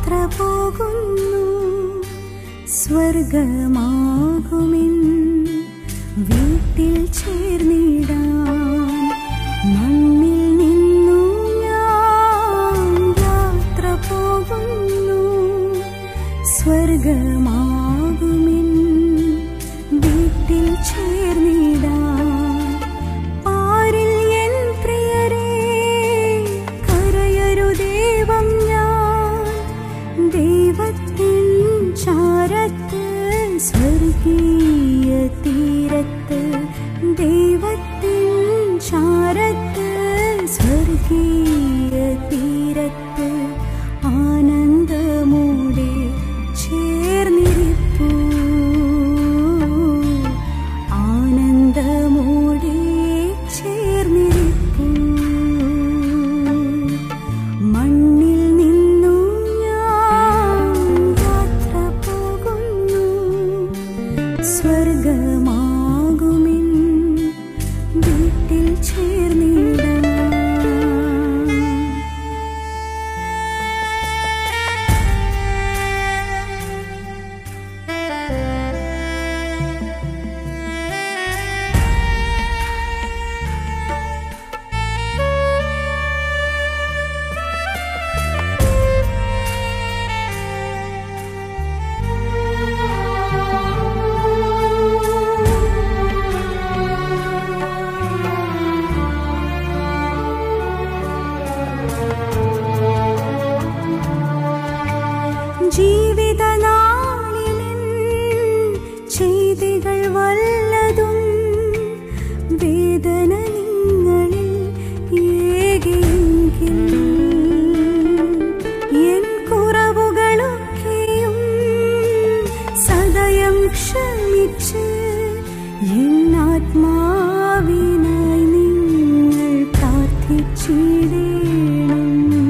യാത്ര പോകുന്നു സ്വർഗമാകുമിൻ വീട്ടിൽ ചേർന്നിടാൻ മണ്ണിൽ നിന്നു ഞാൻ യാത്ര പോകുന്നു സ്വർഗമാകുമിൻ വീട്ടിൽ ചേർന്നിടാൻ പാരിൽ എൻ പ്രിയരേ കരയരുദേവം ഞാൻ ദൈവത്തിൻ ചാരത്ത് സ്വർഗീയ തീരത്ത് ദൈവത്തിൻ ചാരത്ത് സ്വർഗീയ തീരത്ത് ആനന്ദമൂടെ ചേർന്നിരിപ്പൂ ആനന്ദമോടെ ചേർന്നിരിപ്പൂ മണ്ണിൽ നിന്നു ഞാൻ യാത്ര പോകുന്നു സ്വർഗമാകുമിൻ വീട്ടിൽ ചേർന്നിടാം ജീവിതനാളിലിൻ ചെയ്തികൾ വല്ലതും വേദന നിങ്ങളിൽ ഏകിയെങ്കിൽ എൻ കുറവുകളൊക്കെയും സദയം ക്ഷമിച്ച് എൻ ആത്മാവിനായി നിങ്ങൾ പ്രാർത്ഥിച്ചിടേണം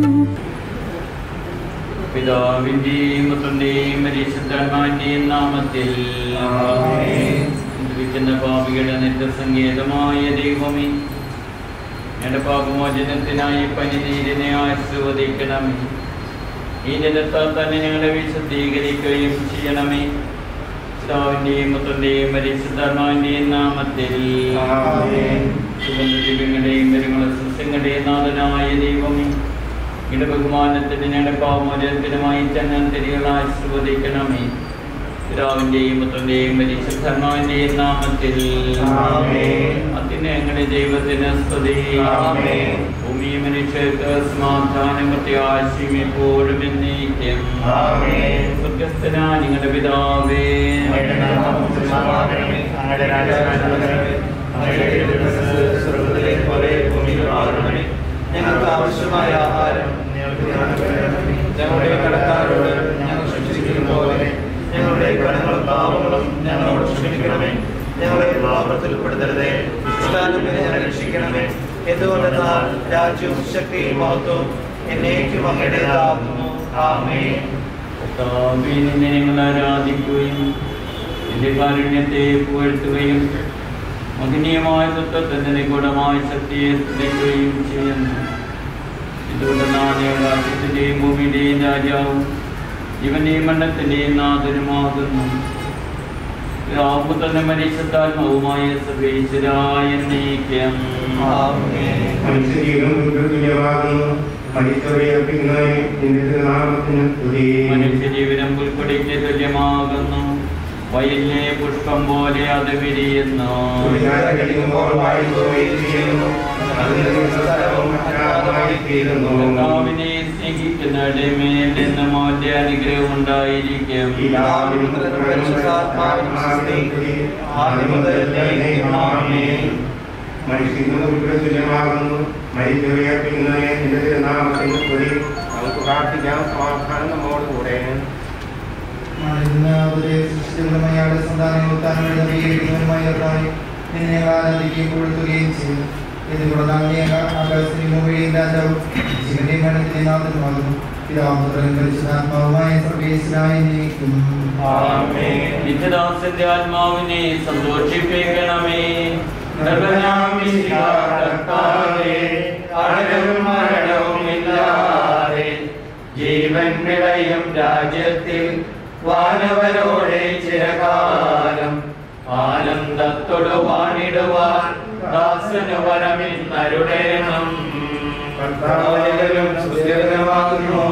പിതാവിന്റെയും പുത്രന്റെയും പരിശുദ്ധാത്മാവിന്റെയും നാമത്തിൽ ജീവിക്കുന്ന പാപികളുടെ നിത്യസങ്കേതമായ ദൈവമേ എന്റെ പാപമോചനത്തിനായി പനിനീരിനെ ആസ്വദിക്കണമേ ഈ ജനത്താൽ തന്നെ ഞങ്ങളെ വിശദീകരിക്കുകയും ചെയ്യണമേ പിതാവിന്റെയും പുത്രന്റെയും പരിശുദ്ധാത്മാവിന്റെയും നാമത്തിൽ സുഗന്ധദീപങ്ങളുടെയും വരുമുള്ള സസ്യങ്ങളുടെയും നാഥനായ ദൈവമേ ഇട ബഹുമാനത്തിന് ഞങ്ങളുടെ പാവമോചനത്തിനുമായി ചങ്ങന്തിരികൾ ആശീർവദിക്കണമേ പിതാവിന്റെയും പുത്രന്റെയും പരിശുദ്ധർമാവിന്റെയും നാമത്തിൽ അതിന് ഞങ്ങളുടെ ദൈവത്തിന് സ്തുതി ഭൂമി മനുഷ്യർക്ക് സമാധാനം പ്രത്യാശയും എപ്പോഴും എന്നേക്കും സ്വർഗസ്ഥനാ നിങ്ങളുടെ പിതാവേ ഞങ്ങൾക്ക് ആവശ്യമായ ആഹാരം ഞങ്ങളുടെ കടക്കാരോട് ഞങ്ങൾ ശിക്ഷിക്കും പോലെ ഞങ്ങളുടെ കടങ്ങളും പാപങ്ങളും ഞങ്ങളോട് ക്ഷമിക്കണമേ ഞങ്ങളെ പാപത്തിൽ പെടുത്തരുതേ ഇഷ്ടാനുമേ ഞങ്ങളെ രക്ഷിക്കണമേ എന്തുകൊണ്ടെന്നാൽ രാജ്യവും ശക്തിയും മഹത്വവും എന്നേക്കും അങ്ങയുടേതാകുന്നു ആമേ കർത്താവേ, നിന്നെ ഞങ്ങൾ ആരാധിക്കുകയും നിന്റെ കാരുണ്യത്തെ പുകഴ്ത്തുകയും മഹനീയമായ തത്വത്തിന്റെ നിഗൂഢമായ ശക്തിയെ സ്തുതിക്കുകയും ചെയ്യുന്നു ഇതുകൊണ്ട് നാണയാകാശത്തിന്റെയും ഭൂമിയുടെയും രാജാവും ഇവന്റെയും മണ്ണത്തിന്റെയും നാഥനുമാകുന്നു രാമപുത്രനും പരിശുദ്ധാത്മാവുമായ സർവേശ്വരായ നീക്കം മനുഷ്യജീവൻ തുല്യമാകുന്നു മരിച്ചവരെ അർപ്പിക്കുന്നതിന് നിന്റെ തിരുനാമത്തിന് സ്തുതി മനുഷ്യജീവനം പുൽക്കൊടിക്ക് തുല്യമാകുന്നു വയലിലെ പുഷ്പം പോലെ അത് വിരിയുന്നു കുടിയാതെ കഴിയുമ്പോൾ വാഴുകയും ചെയ്യുന്നു അതിന്റെ സ്ഥലവും അജ്ഞാതമായി തീരുന്നു കർത്താവിനെ സ്നേഹിക്കുന്നവരുടെ മേൽ നിന്ന് മോന്റെ അനുഗ്രഹം ഉണ്ടായിരിക്കും പിതാവിനും പുത്രനും പരിശുദ്ധാത്മാവിനും സ്തുതി. ആദ്യം മുതൽ എന്നേക്കും ആമേൻ. മനുഷ്യജീവൻ തുല്യമാകുന്നു മരിച്ചവരെ അർപ്പിക്കുന്നതിന് നിന്റെ തിരുനാമത്തിന് സ്തുതി നമുക്ക് പ്രാർത്ഥിക്കാം സമാധാനം നമ്മോട് കൂടെ സൃഷ്ടികളുടെ സന്താനങ്ങൾ താങ്കളുടെ നവീകരിക്കുന്നതുമായി കർത്താവേ, നിന്നെ ആരാധിക്കുകയും പുകഴ്ത്തുകയും ചെയ്തു ഇത് കൂടാതെ ആകാശത്തിനും ഭൂമിയുടെയും രാജാവും ജീവന്റെയും മരണത്തിന്റെയും നാഥനുമാകുന്നു പിതാപുത്രനും പരിശുദ്ധാത്മാവുമായ സർവേശ്വരായി നീക്കും നിത്യദാസന്റെ ആത്മാവിനെ സന്തോഷിപ്പിക്കണമേ കർത്താവേ, അടലും മരണവും ഇല്ലാതെ ജീവൻ വിളയും രാജ്യത്തിൽ വാനവരോടെ ചിരകാലം ആനന്ദത്തോടു വാണിടുവാൻ ദാസനു വരമിന്നരുടേണം കർത്താവിലും സുസ്ഥിരമാകുന്നു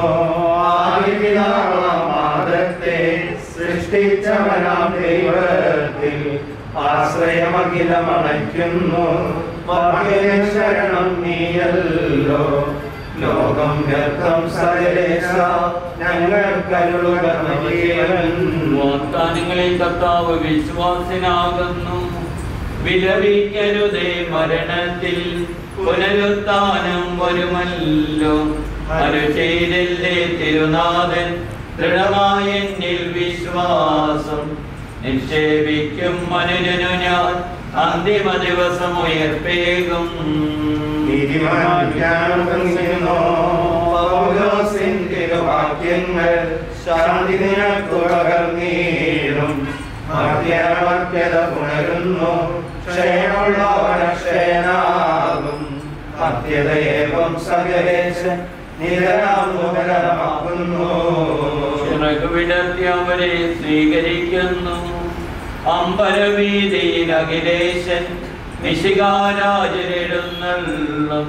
ആദിപിതാവാദത്തെ സൃഷ്ടിച്ചവനാം ദൈവത്തിൽ ആശ്രയമഖിലമണയ്ക്കുന്നു മകനെ ശരണം നീയല്ലോ ലോകം വ്യർത്ഥം സകലേശ ഞങ്ങൾക്കരുളുക ജീവൻ വാഗ്ദാനങ്ങളിൽ കർത്താവ് വിശ്വാസനാകുന്നു വിലപിക്കരുതേ മരണത്തിൽ പുനരുത്ഥാനം വരുമല്ലോ അനുചെയ്തില്ലേ തിരുനാഥൻ ദൃഢമായ എന്നിൽ വിശ്വാസം നിക്ഷേപിക്കും മനുജനു ഞാൻ അന്തിമ ദിവസം ഉയർപ്പേകും വാക്യങ്ങൾ ശാന്തി നിനക്കു പകർന്നീരും മധ്യമർത്യത പുണരുന്നു ക്ഷയമുള്ളവന ക്ഷയനാകും മധ്യതയേവം സകലേശൻ നിരമാക്കുന്നു ചിറകുവിടർത്തി അവരെ സ്വീകരിക്കുന്നു അമ്പരവീതിയിൽ അഖിലേശൻ നിശികാരാജനെഴുന്നള്ളും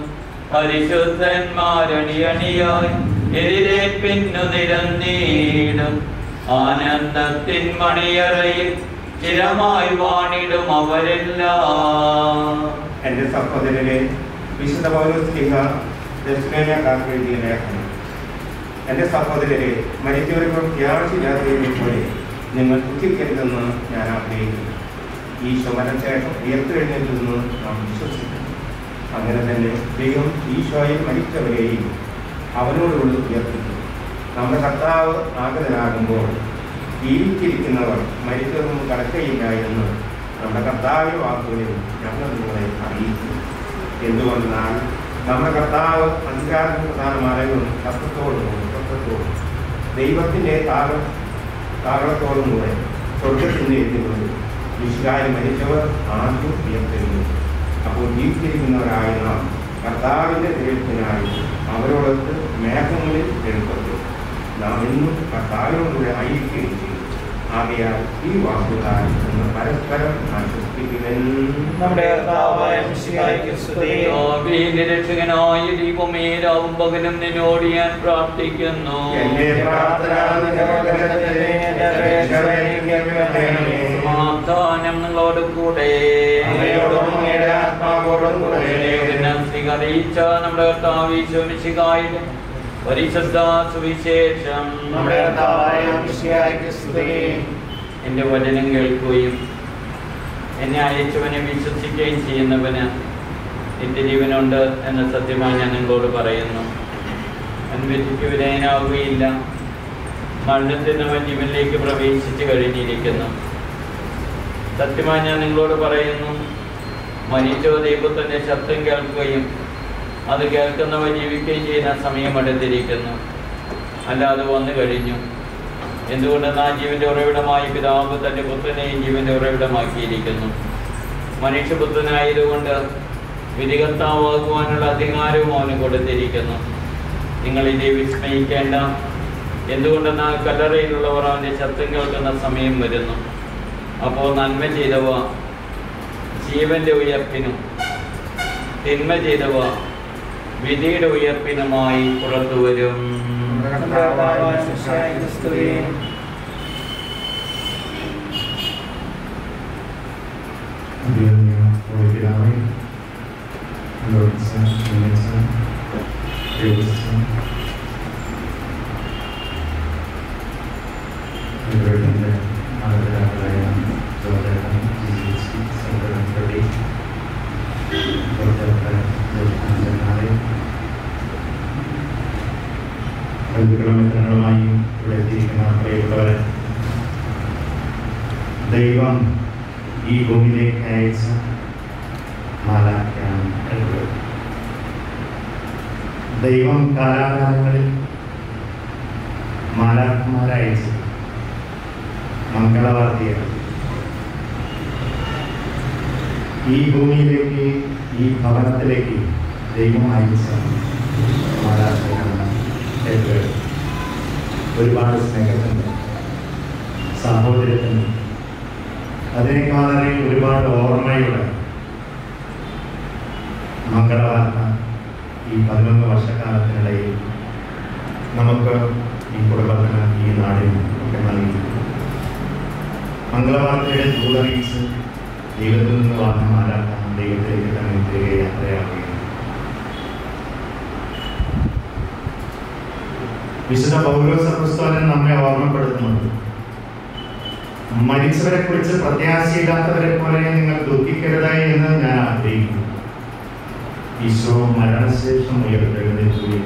പരിശുദ്ധന്മാരണിയണിയായി എതിരേൽപ്പിന്നു നിരന്നീടും ആനന്ദത്തിൻ മണിയറയിൽ ചിരമായി വാണിടും അവരെല്ലാം എൻ്റെ സഹോദരരെ വിശുദ്ധ പൗലോസ്ലിഹ ദക്ഷിണേന്ത്യക്കാർക്ക് എഴുതിയ ലേഖനം എൻ്റെ സഹോദരരെ മരിച്ചവർക്ക് ത്യാഗില്ലാത്തതിനെ പോലെ നിങ്ങൾ ദുഃഖിക്കരുതെന്ന് ഞാൻ ആഗ്രഹിക്കുന്നു ഈ ശമനശേഷം ഉയർത്തെഴുന്നേറ്റെന്ന് നാം വിശ്വസിക്കുന്നു അങ്ങനെ തന്നെ ദൈവം ഈശോയിൽ മരിച്ചവരെയും അവനോടുകൂടി ഉയർത്തിക്കും നമ്മുടെ കർത്താവ് ആഗതനാകുമ്പോൾ ജീവിച്ചിരിക്കുന്നവർ മരിച്ചതൊന്നും കടക്കയില്ല എന്ന് നമ്മുടെ കർത്താവിന്റെ വാക്കുകളിൽ ഞങ്ങൾ നിങ്ങളെ അറിയിക്കുന്നു എന്തുകൊണ്ടെന്നാൽ നമ്മുടെ കർത്താവ് അധികാരം പ്രധാനമായും തത്വത്തോടും തത്വത്തോടും ദൈവത്തിന്റെ താകൾ താകളത്തോടും കൂടെ സ്വർഗത്തിന്റെ എത്തുന്നത് വിശുകാരി മരിച്ചവർ ആദ്യം ഉയർത്തുന്നു അപ്പോൾ ജീവിച്ചിരിക്കുന്നവരായ നാം കർത്താവിന്റെ ദൈവത്തിനായി അവരോടൊത്ത് മേഘങ്ങളിൽ എഴുപ്പത്തു നാം എന്നും കർത്താവിനോടുകൂടെ ആയിരിക്കുകയും ചെയ്യും ആകയാൽ ഈ വാക്കുകാർ എന്ന് പരസ്പരം ആശ്വസിപ്പിക്കുവൻ നമ്മുടെ കർത്താവായ മിശിഹായ്ക്ക് സ്തുതി. യാവീന്റെ രക്ഷകനായ ദൈവമേ രാവും പകലും നിന്നോട് ഞാൻ പ്രാർത്ഥിക്കുന്നു എന്റെ പ്രാർത്ഥന നിന്റെ മകനത്തിലെ എന്റെ അപേക്ഷകളെ കേൾക്കണമേ. സമാധാനം നിങ്ങളോട് കൂടെ അങ്ങയോടും അങ്ങയുടെ ആത്മാവോടും കൂടെ. അറിയിച്ച നമ്മുടെ കർത്താവിശ്വമിശികായുടെ പരിശുദ്ധ സുവിശേഷം നമ്മുടെ കർത്താവായ മിശിഹായ്ക്ക് സ്തുതി. എന്റെ വചനം കേൾക്കുകയും എന്നെ അയച്ചവനെ വിശ്വസിക്കുകയും ചെയ്യുന്നവന് നിത്യജീവനുണ്ട് എന്ന സത്യമായി ഞാൻ നിങ്ങളോട് പറയുന്നു അൻവിധിക്ക് വിധേയനാവുകയില്ല മരണത്തിൽ നിന്ന് ജീവനിലേക്ക് പ്രവേശിച്ചു കഴിഞ്ഞിരിക്കുന്നു സത്യമായി ഞാൻ നിങ്ങളോട് പറയുന്നു മരിച്ചോ ദൈവത്തിൻ്റെ ശബ്ദം കേൾക്കുകയും അത് കേൾക്കുന്നവ ജീവിക്കുകയും ചെയ്യുന്ന സമയം അടുത്തിരിക്കുന്നു അല്ലാതെ വന്നു കഴിഞ്ഞു എന്തുകൊണ്ടെന്നാൽ ജീവന്റെ ഉറവിടമായി പിതാവ് തന്റെ പുത്രനെയും ജീവന്റെ ഉറവിടമാക്കിയിരിക്കുന്നു മനുഷ്യപുത്രനായതുകൊണ്ട് വിധികർത്താവാകുവാനുള്ള അധികാരവും അവന് കൊടുത്തിരിക്കുന്നു നിങ്ങൾ ഇതേ വിസ്മയിക്കേണ്ട എന്തുകൊണ്ടെന്നാൽ കല്ലറയിലുള്ളവർ അവന്റെ ശബ്ദം കേൾക്കുന്ന സമയം വരുന്നു അപ്പോൾ നന്മ ചെയ്തവ ജീവന്റെ ഉയർപ്പിനും തിന്മ ചെയ്തവ വിധിയുടെ ഉയർപ്പിനുമായി പുറത്തു വരും നമ്മുടെ കർത്താവായ മിശിഹായ്ക്ക് സ്തുതി. ബന്ധുക്കളുമായി ഇവിടെ എത്തിയിരിക്കുന്ന പ്രിയപ്പെട്ടവരെ ദൈവം ഈ ഭൂമിയിലേക്ക് അയച്ച മാലാഖയാണ് എഴുതുന്നത് ദൈവം കാലാകാലങ്ങളിൽ മാലാഖമാരയച്ച് മംഗളവാർത്തയാണ് ഈ ഭൂമിയിലേക്ക് ഈ ഭവനത്തിലേക്ക് ദൈവം അയച്ച മാലാഖയാണ് എഴുതുന്നത് ഒരുപാട് സ്നേഹത്തിൻ്റെ സഹോദരത്തിൻ്റെ അതിനേക്കാളെ ഒരുപാട് ഓർമ്മയുടെ മംഗളവാർത്ത ഈ പതിനൊന്ന് വർഷക്കാലത്തിനിടയിൽ നമുക്ക് ഈ കുടുംബത്തിന് ഈ നാടിന് ഒക്കെ നൽകി മംഗളവാർത്തയുടെ ദൂതറിയിച്ച് ദൈവത്തിൽ നിന്ന് വാഹനമാരാക്കാൻ ദൈവത്തിലേക്ക് തന്നെ തിരികെ യാത്രയാവുകയാണ് വിശുദ്ധ പൗലോസ പുസ്തകൻ നമ്മെ ഓർമ്മപ്പെടുത്തുന്നുണ്ട് മരിച്ചവരെ കുറിച്ച് പ്രത്യാശയില്ലാത്തവരെ പോലെ നിങ്ങൾ ദുഃഖിക്കരുതായി എന്ന് ഞാൻ ആഗ്രഹിക്കുന്നു ഈശോ മരണശേഷം ഉയർത്തെഴുന്നേൽക്കുകയും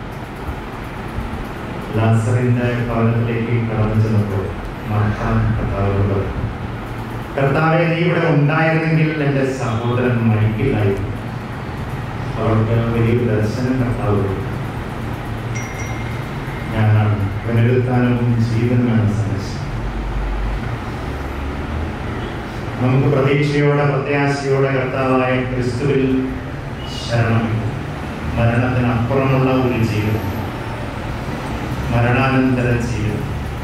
ലാസറിന്റെ ഭവനത്തിലേക്ക് കടന്നു ചെന്നപ്പോൾ മാർത്താൻ കർത്താവിനോട് കർത്താവെ നീ ഇവിടെ ഉണ്ടായിരുന്നെങ്കിൽ എൻ്റെ സഹോദരൻ മരിക്കില്ലായിരുന്നു അവർക്ക് വലിയ ദർശനം കർത്താവ് കൊടുത്തു. ഞാനാണ് പുനരുത്ഥാനവും ജീവനുമാണ് സന്ദേശം നമുക്ക് പ്രതീക്ഷയോടെ പ്രത്യാശയോടെ കർത്താവായ ക്രിസ്തുവിൽ ശരണം മരണത്തിനപ്പുറമുള്ള ഒരു ജീവിതം മരണാനന്തര ജീവിതം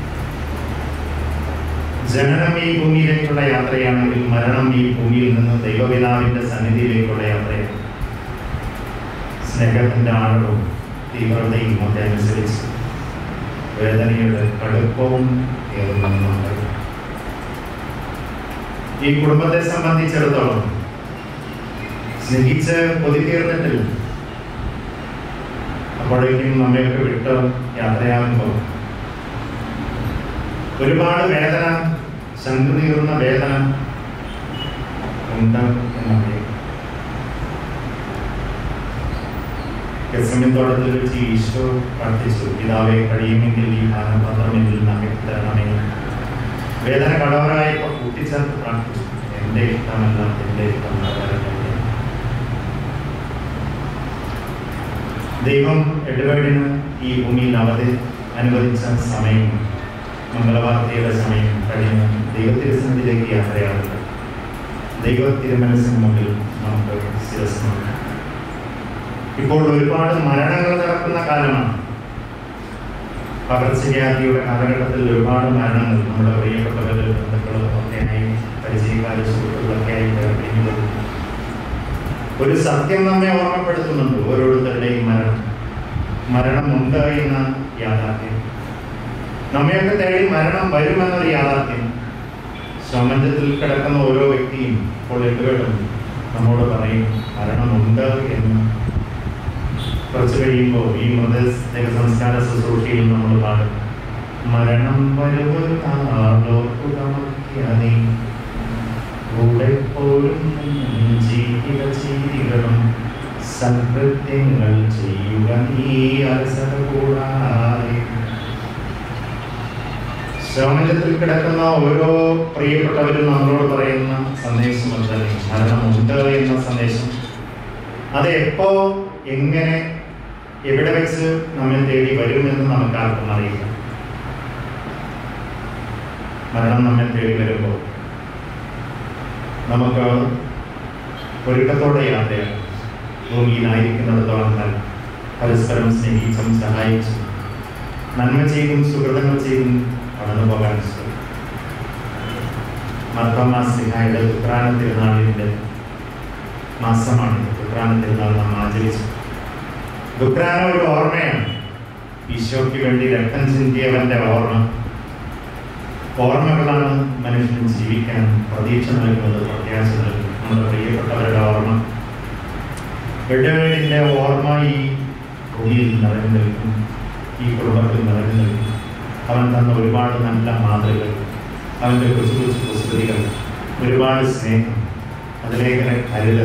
ജനനം ഈ ഭൂമിയിലേക്കുള്ള യാത്രയാണെങ്കിൽ മരണം ഈ ഭൂമിയിൽ നിന്ന് ദൈവപിതാവിന്റെ സന്നിധിയിലേക്കുള്ള യാത്രയാണ് സ്നേഹത്തിന്റെ ആഴവും തീവ്രതയും ഒക്കെ അനുസരിച്ച് വേദനയുടെ കടുപ്പവും ഏറുന്നുണ്ട് ഈ കുടുംബത്തെ സംബന്ധിച്ചിടത്തോളം സ്നേഹിച്ച് കൊതിതീർന്നിട്ടില്ല അപ്പോഴേക്കും നമ്മയൊക്കെ വിട്ട് യാത്രയാകുമ്പോൾ ഒരുപാട് വേദന ശങ്കുതീർന്ന വേദന ഉണ്ട് എന്നറിയാം ഗസമ്യത്തോടത്തിൽ വെച്ച് ഈശോ പ്രാർത്ഥിച്ചു പിതാവെ കഴിയുമെങ്കിൽ ഈ പാനപാത്രം എന്നിൽ നിന്ന് തരണമേ വേദന കടവറായപ്പോൾ കൂട്ടിച്ചേർത്ത് പ്രാർത്ഥിച്ചു എന്റെ ഇഷ്ടമല്ല എന്റെ ഇഷ്ടം നടക്കട്ടെ." ദൈവം എഡ്വേർഡിന് ഈ ഭൂമിയിൽ അവധി അനുവദിച്ച സമയം മംഗളവാർത്തയുടെ സമയം കഴിഞ്ഞ് ദൈവത്തിരുസന്നിധിയിലേക്ക് യാത്രയാകുന്നത് ദൈവ തിരുമനസിന് മുമ്പിൽ നമുക്ക് ശിരസ് നോക്കാം ഇപ്പോൾ ഒരുപാട് മരണങ്ങൾ നടക്കുന്ന കാലമാണ് പകർച്ചവ്യാധിയുടെ കാലഘട്ടത്തിൽ ഒരുപാട് മരണങ്ങൾ നമ്മുടെ പ്രിയപ്പെട്ടവരും ബന്ധുക്കളും ഒക്കെയായി പരിചയക്കാരും സുഹൃത്തുക്കളൊക്കെ ആയി വേർപിരിഞ്ഞു പോകുന്നു ഒരു സത്യം നമ്മെ ഓർമ്മപ്പെടുത്തുന്നുണ്ട് ഓരോരുത്തരുടെയും മരണം മരണമുണ്ട് എന്ന യാഥാർത്ഥ്യം നമ്മയൊക്കെ തേടി മരണം വരുമെന്നൊരു യാഥാർത്ഥ്യം സമഞ്ചത്തിൽ കിടക്കുന്ന ഓരോ വ്യക്തിയും ഇപ്പോൾ ഇടപെടും നമ്മോട് പറയും മരണമുണ്ട് എന്ന് കുറച്ച് കഴിയുമ്പോൾ ഈ മൃതദേഹ സംസ്കാര ശുശ്രൂഷയിൽ നമ്മൾ പാടും മരണം വരുവോർക്കുതമക്കിയതേ കൂടെ പോരും ജീവിത ചെയ്തികളും സൽകൃത്യങ്ങൾ ചെയ്യുക നീ അലസത കൂടാതെ ശവമഞ്ചത്തിൽ കിടക്കുന്ന ഓരോ പ്രിയപ്പെട്ടവരും നമ്മളോട് പറയുന്ന സന്ദേശം എന്താണ് മരണമുണ്ട് എന്ന സന്ദേശം അത് എപ്പോ എങ്ങനെ എവിടെ വെച്ച് നമ്മെ തേടി വരുമെന്ന് നമുക്ക് ആർക്കും അറിയില്ല മരണം നമ്മെ തേടി വരുമ്പോൾ നമുക്ക് ഒരുക്കത്തോടെ യാത്രയാണ് ഭൂമിയിലായിരിക്കുന്നിടത്തോളം കാലം പരസ്പരം സ്നേഹിച്ചും സഹായിച്ചും നന്മ ചെയ്തും സുഹൃതങ്ങൾ ചെയ്തും കടന്നു പോകാൻ ശ്രമിക്കും മർത്തമാസിഹായുടെ ഉത്രാണ തിരുനാളിൻ്റെ മാസമാണ് ഉത്രാണ തിരുനാൾ നാം ആചരിച്ചു ദുഃഖാന ഒരു ഓർമ്മയാണ് ഈശോയ്ക്ക് വേണ്ടി രക്തം ചിന്തിയവന്റെ ഓർമ്മ ഓർമ്മകളാണ് മനുഷ്യന് ജീവിക്കാൻ പ്രതീക്ഷ നൽകുന്നത് പ്രത്യാശ നൽകുന്നത് നമ്മുടെ പ്രിയപ്പെട്ടവരുടെ ഓർമ്മ എഡവേഡിന്റെ ഓർമ്മ ഈ ഭൂമിയിൽ നിറഞ്ഞു നിൽക്കും ഈ കുടുംബത്തിൽ നിറഞ്ഞു നിൽക്കും അവൻ തന്ന ഒരുപാട് നല്ല മാതൃകൾ അവൻ്റെ കൊച്ചു കൊച്ചു പുസ്തകങ്ങൾ ഒരുപാട് സ്നേഹം അതിലേറെ കരുതൽ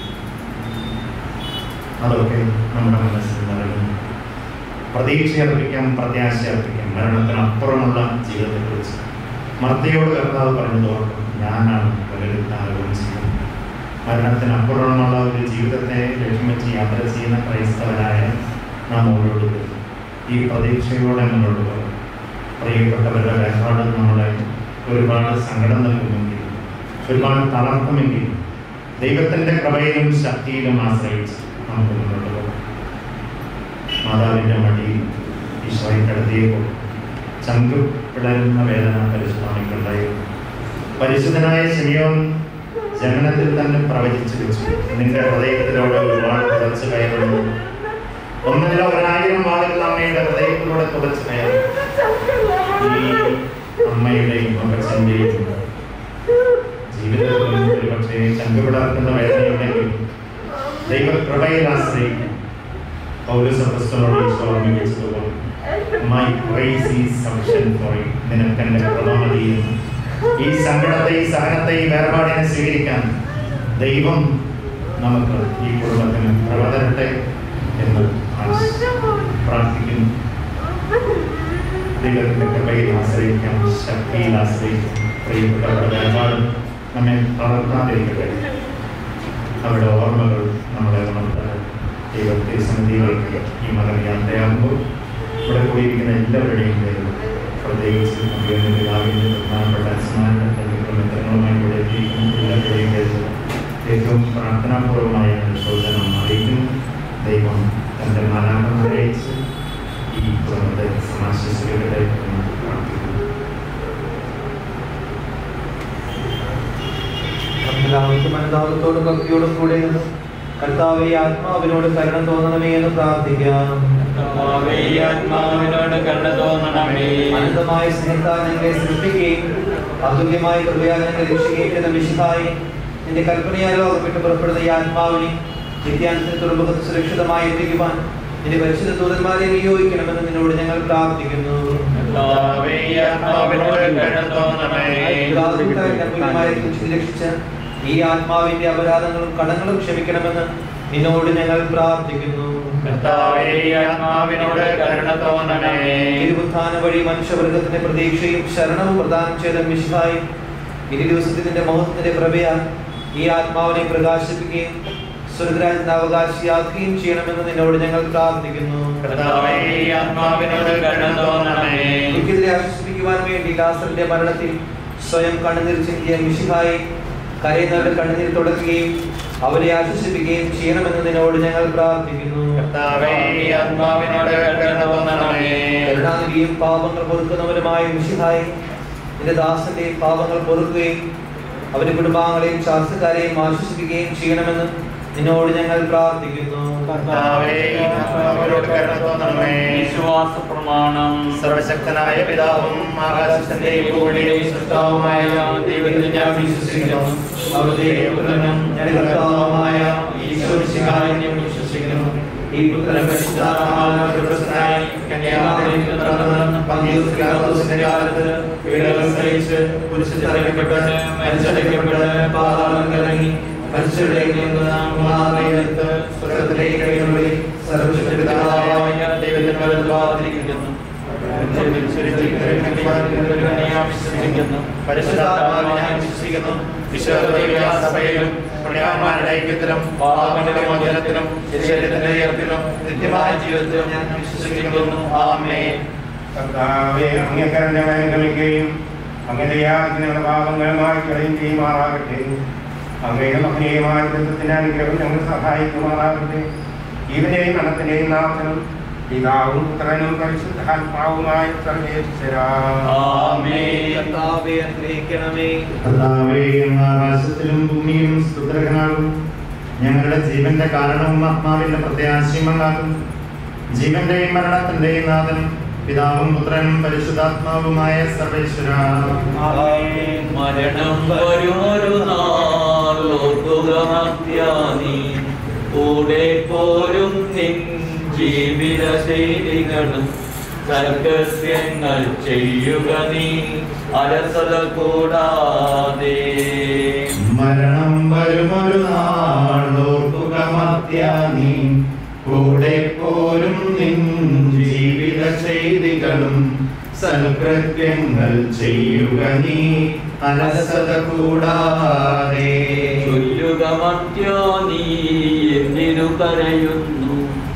അതൊക്കെ നമ്മുടെ മനസ്സിൽ നിറയുന്നു പ്രതീക്ഷ അർപ്പിക്കാം പ്രത്യാശ അർപ്പിക്കാം മരണത്തിനപ്പുറമുള്ള ജീവിതത്തെക്കുറിച്ച് മർത്തയോട് കർത്താവ് പറഞ്ഞതോർക്കും ഞാനാണ് പുനരുദ്ധാരവും ചെയ്യുന്നത് മരണത്തിനപ്പുറമുള്ള ഒരു ജീവിതത്തെ ലക്ഷ്യം വെച്ച് യാത്ര ചെയ്യുന്ന ക്രൈസ്തവരായ നാം ഓരോരുത്തരും ഈ പ്രതീക്ഷയോടെ മുന്നോട്ട് പോകും പ്രിയപ്പെട്ടവരുടെ വേർപാട് നമ്മളെ ഒരുപാട് സങ്കടം നൽകുമെങ്കിൽ ഒരുപാട് തളർത്തുമെങ്കിൽ ദൈവത്തിന്റെ കൃപയിലും ശക്തിയിലും ആശ്രയിച്ച് നമുക്ക് മുന്നോട്ട് പോകാം മാതാവിന്റെ മടിയിൽ ഈശോയെ കിടത്തിയപ്പോൾ ചങ്ക് പിളരുന്ന വേദന പരിശുദ്ധമായിട്ടുണ്ടായിരുന്നു പരിശുദ്ധനായ ശനിയോൻ ജനനത്തിൽ തന്നെ പ്രവചിച്ചു വെച്ചു നിന്റെ ഹൃദയത്തിലൂടെ ഒരുപാട് തുടച്ചു കയറുന്നു ഒന്നല്ല ഒരായിരം ആളുകൾ അമ്മയുടെ ഹൃദയത്തിലൂടെ തുടച്ചു കയറും ഈ അമ്മയുടെയും മകച്ചന്റെയും ജീവിതത്തിൽ ഒരു പക്ഷേ ചങ്കുപിളർക്കുന്ന വേദനയുണ്ടെങ്കിൽ ദൈവകൃപയിൽ ആശ്രയിക്കും പൗരസഭസ്ഥലോട് ഈശോ ഓർമ്മിപ്പിച്ചതുപോലെ my grace is sufficient for you നിനക്ക് എൻ്റെ കൃപ മതിയെന്ന് ഈ സങ്കടത്തെ ഈ സഹനത്തെ ഈ വേർപാടിനെ സ്വീകരിക്കാൻ ദൈവം നമുക്ക് ഈ കുടുംബത്തിന് കൃപ തരട്ടെ എന്ന് ആശ- പ്രാർത്ഥിക്കുന്നു ദൈവത്തിന്റെ കൃപയിൽ ആശ്രയിക്കാം ശക്തിയിൽ ആശ്രയിക്കാം പ്രിയപ്പെട്ടവരുടെ വേർപാട് നമ്മെ തളർത്താതിരിക്കട്ടെ അവരുടെ ഓർമ്മകൾ നമ്മളെ ഉണർത്താൻ ദൈവത്തെ സന്നിധിയിലേക്ക് ഈ മകൻ യാത്രയാകുമ്പോൾ ഇവിടെ കൂടിയിരിക്കുന്ന എല്ലാവരുടെയും പേരും പ്രത്യേകിച്ച് നമ്മുടെ പിതാവിൻ്റെ പ്രധാനപ്പെട്ട അച്ഛന്മാരുടെ മിത്രങ്ങളുമായി ഇവിടെ എത്തിയിരിക്കുന്ന എല്ലാവരുടെയും പേരിൽ ഏറ്റവും പ്രാർത്ഥനാപൂർവമായ ശോചനം അറിയിക്കുന്നു ദൈവം തൻ്റെ മാലാപം അയച്ച് ഈ കുടുംബത്തെ സമാശ്വസിക്കട്ടെ എന്ന് പ്രാർത്ഥിക്കുന്നു എല്ലാവർക്കും അനുതാപത്തോടും ഭക്തിയോടും കൂടെ നിന്ന് കർത്താവെ ആത്മാവിനോട് കരുണ തോന്നണമേ എന്ന് പ്രാർത്ഥിക്കാം കർത്താവേ, ഈ ആത്മാവിനോട് കണ്ണു തോന്നണമേ അനന്തമായ സ്നേഹത്താൽ ഞങ്ങളെ സൃഷ്ടിക്കുകയും അതുല്യമായ കൃപയാൽ ഞങ്ങളെ രക്ഷിക്കുകയും ചെയ്ത വിശുദ്ധായി നിന്റെ കൽപ്പനയാലോ വിട്ടു പുറപ്പെടുന്ന ഈ ആത്മാവിനെ നിത്യാന്തത്തിന് തുറമുഖത്ത് സുരക്ഷിതമായി എത്തിക്കുവാൻ നിന്റെ പരിശുദ്ധ ദൂതന്മാരെ നിയോഗിക്കണമെന്ന് നിന്നോട് ഞങ്ങൾ പ്രാർത്ഥിക്കുന്നു കർത്താവേ, ഈ ആത്മാവിനോട് കണ്ണു തോന്നണമേ പിതാവിനാൽ ഞങ്ങളുമായി രക്ഷിച്ച് രക്ഷിച്ച് ഈ ആത്മാവിന്റെ അപരാധങ്ങളും കടങ്ങളും ക്ഷമിക്കണമെന്ന് നിന്നോട് ഞങ്ങൾ പ്രാർത്ഥിക്കുന്നു കർത്താവേ, ഈ ആത്മാവിനോട് കരുണ തോന്നണമേ തിരുവുത്ഥാന വഴി മനുഷ്യവർഗത്തിന്റെ പ്രതീക്ഷയും ശരണവും പ്രദാനം ചെയ്ത മിശിഹായി ഇരു ദിവസത്തിൽ നിന്റെ മഹത്വത്തിന്റെ പ്രഭയാൽ ഈ ആത്മാവിനെ പ്രകാശിപ്പിക്കുകയും സ്വർഗരാജ്യത്തിന്റെ അവകാശിയാക്കുകയും ചെയ്യണമെന്ന് നിന്നോട് ഞങ്ങൾ പ്രാർത്ഥിക്കുന്നു കർത്താവേ, ഈ ആത്മാവിനോട് കരുണ തോന്നണമേ എനിക്കെതിരെ ആശ്വസിപ്പിക്കുവാൻ വേണ്ടി ലാസറിന്റെ മരണത്തിൽ സ്വയം കണ്ണുനീർ ചിന്തിയ മിശിഹായി കരയുന്നവരുടെ കണ്ണുനീർ തുടക്കുകയും അവരെ ആശ്വസിപ്പിക്കുകയും ചെയ്യണമെന്ന് നിന്നോട് ഞങ്ങൾ പ്രാർത്ഥിക്കുന്നു കർത്താവേ, ഈ ആത്മാവിനോട് കരുണ തോന്നണമേ കരുണാനിധിയും പാപങ്ങൾ പൊറുക്കുന്നവരുമായ മിശിഹായി നിന്റെ ദാസന്റെ പാപങ്ങൾ പൊറുക്കുകയും അവരുടെ കുടുംബാംഗങ്ങളെയും ശാസ്ത്രക്കാരെയും ആശ്വസിപ്പിക്കുകയും ചെയ്യണമെന്ന് നിന്നോട് ഞങ്ങൾ പ്രാർത്ഥിക്കുന്നു കർത്താവേ, ഈ ആത്മാവിനോട് കരുണ തോന്നണമേ വിശ്വാസ പ്രമാണം സർവശക്തനായ പിതാവും ആകാശത്തിന്റെയും ഭൂമിയുടെയും സൃഷ്ടാവുമായ ദൈവത്തിൽ ഞാൻ വിശ്വസിക്കുന്നു അവിടുത്തെ പുത്രനും ഞങ്ങളുടെ കർത്താവുമായ ഈശോമിശിഹായെ ഞാൻ വിശ്വസിക്കുന്നു ഈ പുത്രൻ പരിശുദ്ധാത്മാവിനായി കന്യാകുമാരിയിൽ പിറന്ന് പന്തിയോസ് പിലാത്തോസിന്റെ കാലത്ത് പീഡകൾ സഹിച്ച് കുരിശിൽ തറയ്ക്കപ്പെട്ട് മരിച്ചടയ്ക്കപ്പെട്ട് പാതാളം ഇറങ്ങി മരിച്ചവരിലേക്ക് നിന്ന് മൂന്നാം നേരത്ത് സ്വർഗത്തിലേക്ക് കൈകൊള്ളി സർവശക്ത പിതാവായ ദൈവത്തിന്റെ വലത്ത് ഭാഗത്തിരിക്കുന്നു പരിശുദ്ധാത്മാവിനെ ഞാൻ വിശ്വസിക്കുന്നു വിശ്വസഭയിലും പുണ്യവാന്മാരുടെ ഐക്യത്തിലും പാപങ്ങളുടെ മോചനത്തിലും ശരീരത്തിന്റെ ഉയർത്തിലും നിത്യമായ ജീവിതത്തിലും ഞാൻ വിശ്വസിക്കുന്നു ആമേ കർത്താവെ അങ്ങേക്കരന്റെ വേദനിക്കുകയും അങ്ങയുടെ യാതൊരു പാപങ്ങളുമായി കളയും ചെയ്യുമാറാകട്ടെ അങ്ങയുടെ മഹനീയമായ ബന്ധത്തിന്റെ അനുഗ്രഹം ഞങ്ങൾ സഹായിക്കുമാറാകട്ടെ ജീവനെയും മരണത്തിന്റെയും നാഥനും പിതാവും പുത്രനും പരിശുദ്ധാത്മാവുമായ സർവേശ്വരാ ആമേൻ കർത്താവേ അനുഗ്രഹിക്കണമേ കർത്താവേ, അങ്ങ് ആകാശത്തിലും ഭൂമിയിലും സ്തുതർഹനാകും ഞങ്ങളുടെ ജീവന്റെ കാരണവും ആത്മാവിന്റെ പ്രത്യാശയമാകും ജീവന്റെയും മരണത്തിന്റെയും നാഥനും പിതാവും പുത്രനും പരിശുദ്ധാത്മാവുമായ സർവേശ്വര മരണം വരുമൊരു നാളോർക്കുകമത്യാനി കൂടെ പോരും നിൻ ജീവിത ശൈലികളും സർഗസ്യങ്ങൾ ചെയ്യുക നീ അലസത കൂടാതെ മരണം വരുമൊരു നാളോർക്കുക മത്യാനി കൂടെ പോരും നിൻ ജീവിത ചെയ്തികളും സൽകൃത്യങ്ങൾ ചെയ്യുക നീ അലസത കൂടാതെ ചൊല്ലുക മത്യോ നീ എന്തിനു കരയുന്നു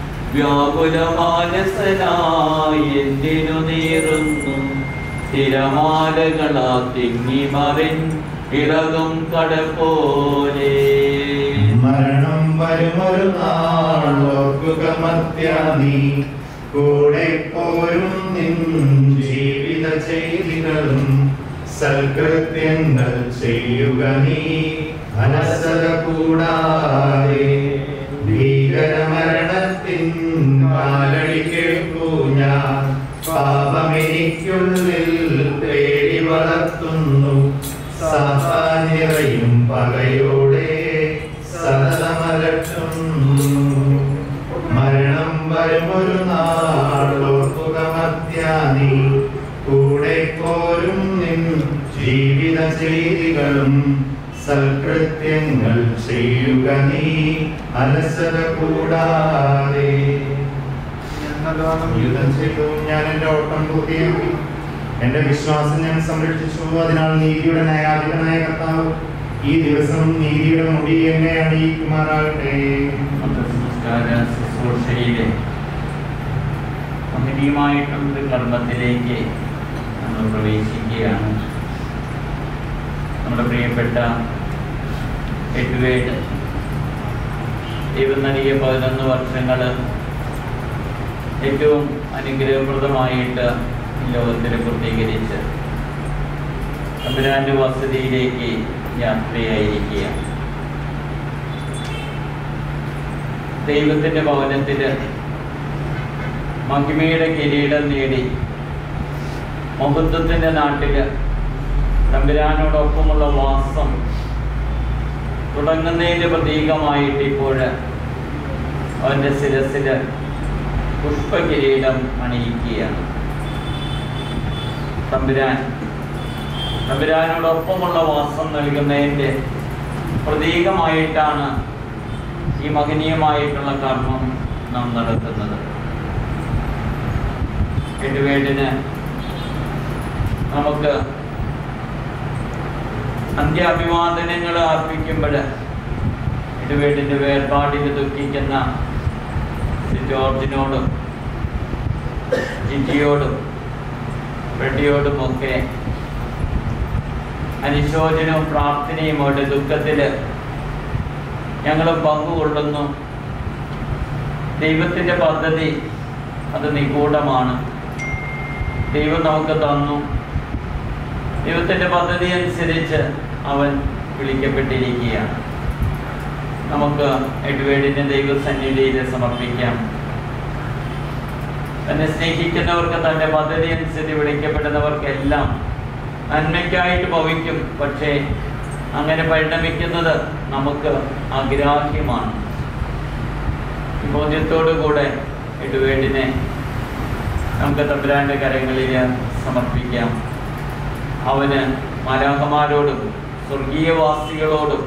വ്യാകുലമാനസനായി എന്തിനു നീറുന്നു തിരമാലകളാ തിങ്ങി മറിൻ ഇളകും കട പോലെ മരണം വരുമൊരു നാളോർക്കുക മത്യാനി കൂടെ പോരും നിൻ ജീവിത ചെയ്തികളും സൽകൃത്യങ്ങൾ ചെയ്യുക നീ അനസത കൂടാതെ ഭീകരമരണത്തിൻ കാലടി കേൾക്കൂ ഞാൻ പാപമെനിക്കുള്ളിൽ പേടി വളർത്തുന്നു സാധാന്യതയും പകയോടെ സതതമലട്ടുന്നു മരണം വരുമൊരു നാളോർക്കുക മധ്യാനി കൂടെ പോരും നിൻ ജീവിത ചെയ്തികളും സൽകൃത്യങ്ങൾ ചെയ്യുക നീ അലസത കൂടാതെ യുദ്ധം ചെയ്തു ഞാൻ എന്റെ ഓട്ടം പൂർത്തിയാക്കി എന്റെ വിശ്വാസം ഞാൻ സംരക്ഷിച്ചു അതിനാൽ നീതിയുടെ ന്യായാധിപനായ കർത്താവ് ഈ ദിവസം നീതിയുടെ മുടി എന്നെ അണിയിക്കുമാറാകട്ടെ മതസംസ്കാര ശുശ്രൂഷയിലെ മഹനീയമായിട്ടുള്ള ഒരു കർമ്മത്തിലേക്ക് നമ്മൾ പ്രവേശിക്കുകയാണ് നമ്മുടെ പ്രിയപ്പെട്ട എട്ടുവേട് ദൈവം നൽകിയ പതിനൊന്ന് വർഷങ്ങൾ ഏറ്റവും അനുഗ്രഹപ്രദമായിട്ട് ഈ ലോകത്തിൽ പൂർത്തീകരിച്ച് തമ്പുരാന്റെ വസതിയിലേക്ക് യാത്രയായിരിക്കുകയാണ് ദൈവത്തിന്റെ ഭവനത്തില് മഹിമയുടെ കിരീടം നേടി മഹത്വത്തിന്റെ നാട്ടില് തമ്പുരാനോടൊപ്പമുള്ള വാസം തുടങ്ങുന്നതിന്റെ പ്രതീകമായിട്ട് ഇപ്പോൾ അവന്റെ ശിരസില് പുഷ്പകിരീടം അണിയിക്കുകയാണ് തമ്പുരാൻ തമ്പുരാനോടൊപ്പമുള്ള വാസം നൽകുന്നതിൻ്റെ പ്രതീകമായിട്ടാണ് ഈ മഹനീയമായിട്ടുള്ള കർമ്മം നാം നടത്തുന്നത് എട്ടുവേടിന് നമുക്ക് അന്ത്യാഭിവാദനങ്ങൾ അർപ്പിക്കുമ്പോൾ എട്ടുവേടിൻ്റെ വേർപാടിന് ദുഃഖിക്കുന്ന ശ്രീ ജോർജിനോടും ജിജിയോടും റെഡ്ഡിയോടുമൊക്കെ അനുശോചനവും പ്രാർത്ഥനയും അവരുടെ ദുഃഖത്തിൽ ഞങ്ങൾ പങ്കുകൊള്ളുന്നു ദൈവത്തിൻ്റെ പദ്ധതി അത് നിഗൂഢമാണ് ദൈവം നമുക്ക് തന്നു ദൈവത്തിൻ്റെ പദ്ധതി അനുസരിച്ച് അവൻ വിളിക്കപ്പെട്ടിരിക്കുകയാണ് നമുക്ക് എഡ്വേഡിനെ ദൈവസന്നിധിയിൽ സമർപ്പിക്കാം തന്നെ സ്നേഹിക്കുന്നവർക്ക് തൻ്റെ പദ്ധതി അനുസരിച്ച് വിളിക്കപ്പെടുന്നവർക്കെല്ലാം നന്മയ്ക്കായിട്ട് ഭവിക്കും പക്ഷേ അങ്ങനെ പരിണമിക്കുന്നത് നമുക്ക് അഗ്രാഹ്യമാണ് ഈ ബോധ്യത്തോടു കൂടെ ഇടുവേണ്ടിനെ നമുക്ക് തമ്പുരാന്റെ കരങ്ങളിൽ സമർപ്പിക്കാം അവന് മാലാഹമാരോടും സ്വർഗീയവാസികളോടും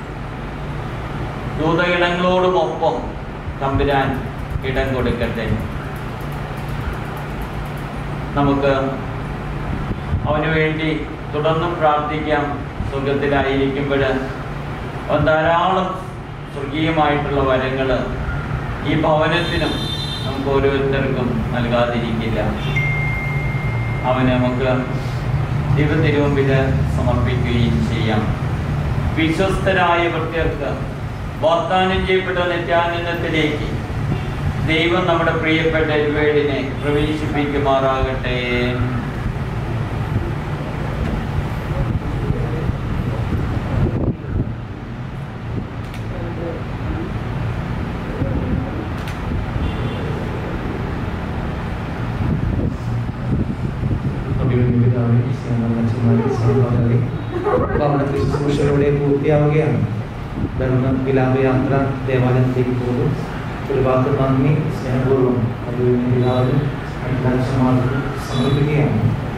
ദൂതഗണങ്ങളോടുമൊപ്പം തമ്പുരാൻ ഇടം കൊടുക്കട്ടെ നമുക്ക് അവന് വേണ്ടി തുടർന്നും പ്രാർത്ഥിക്കാം സ്വർഗത്തിലായിരിക്കുമ്പോൾ അവൻ ധാരാളം സ്വർഗീയമായിട്ടുള്ള വരങ്ങൾ ഈ ഭവനത്തിനും നമുക്ക് ഓരോരുത്തർക്കും നൽകാതിരിക്കില്ല അവന് നമുക്ക് ദൈവത്തിരുമുമ്പിൽ സമർപ്പിക്കുകയും ചെയ്യാം വിശ്വസ്തരായ ഭക്തർക്ക് വാഗ്ദാനം ചെയ്യപ്പെട്ട നിത്യാനന്ദത്തിലേക്ക് ദൈവം നമ്മുടെ പ്രിയപ്പെട്ട ഇരുവേടിനെ പ്രവേശിപ്പിക്കുമാറാകട്ടെ ഭവനത്തിൽ ശുശ്രൂഷകളുടെ പൂർത്തിയാവുകയാണ് ധർമ്മ വിലാപയാത്ര ദേവാലയത്തിലേക്ക് പോകും ഒരു വാക്ക് നന്ദി സ്നേഹപൂർവ്വം അത് എല്ലാവരും അഭിലാഷമാർക്ക് സമർപ്പിക്കുകയാണ്